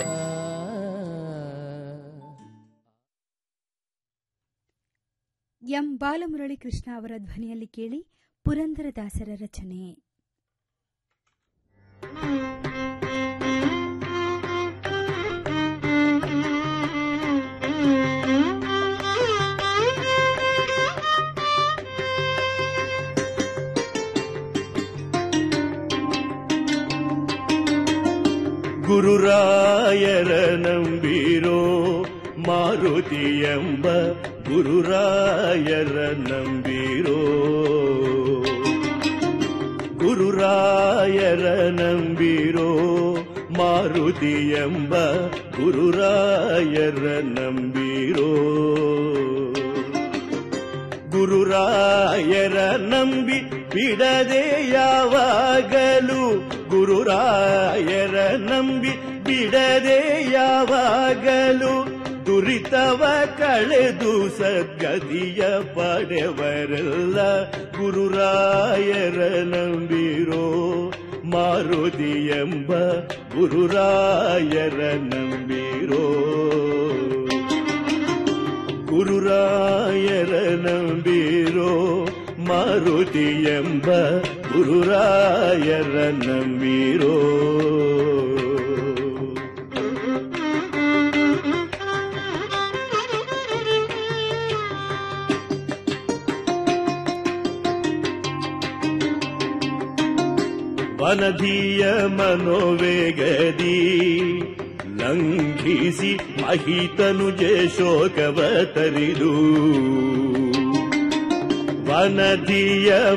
ಎಂ ಬಾಲಮುರಳಿ ಕೃಷ್ಣ ಅವರ ಧ್ವನಿಯಲ್ಲಿ ಕೇಳಿ ಪುರಂದರದಾಸರ ರಚನೆ ಗುರುರಾಯರ ನಂಬಿರೋ ಮಾರುತಿ ಎಂಬ ಗುರುರಾಯರ ನಂಬಿರೋ ಗುರುರಾಯರ ನಂಬಿರೋ ಮಾರುತಿ ಎಂಬ ಗುರುರಾಯರ ನಂಬಿರೋ ಗುರುರಾಯರ ನಂಬಿ ಬಿಡದೆ ಯಾವಾಗಲೂ ಗುರುರಾಯರ ನಂಬಿ ಬಿಡದೆ ಯಾವಾಗಲೂ ದುರಿತವ ಕಳೆದು ಸದ್ಗತಿಯ ಪಡೆವರೆಲ್ಲ ಗುರುರಾಯರ ನಂಬಿರೋ ಮಾರುತಿ ಎಂಬ ಗುರುರಾಯರ ನಂಬಿರೋ ಗುರುರಾಯರ ನಂಬಿರೋ ಮಾರುತಿ ಎಂಬ ಗುರುರಾಯರ ನಂಬಿರೋ ವನಧಿಯ ಮನೋವೇಗದಿ ಲಂಘಿಸಿ ಮಹಿತನು ಶೋಕವ ತರಿದು ವನದಿಯ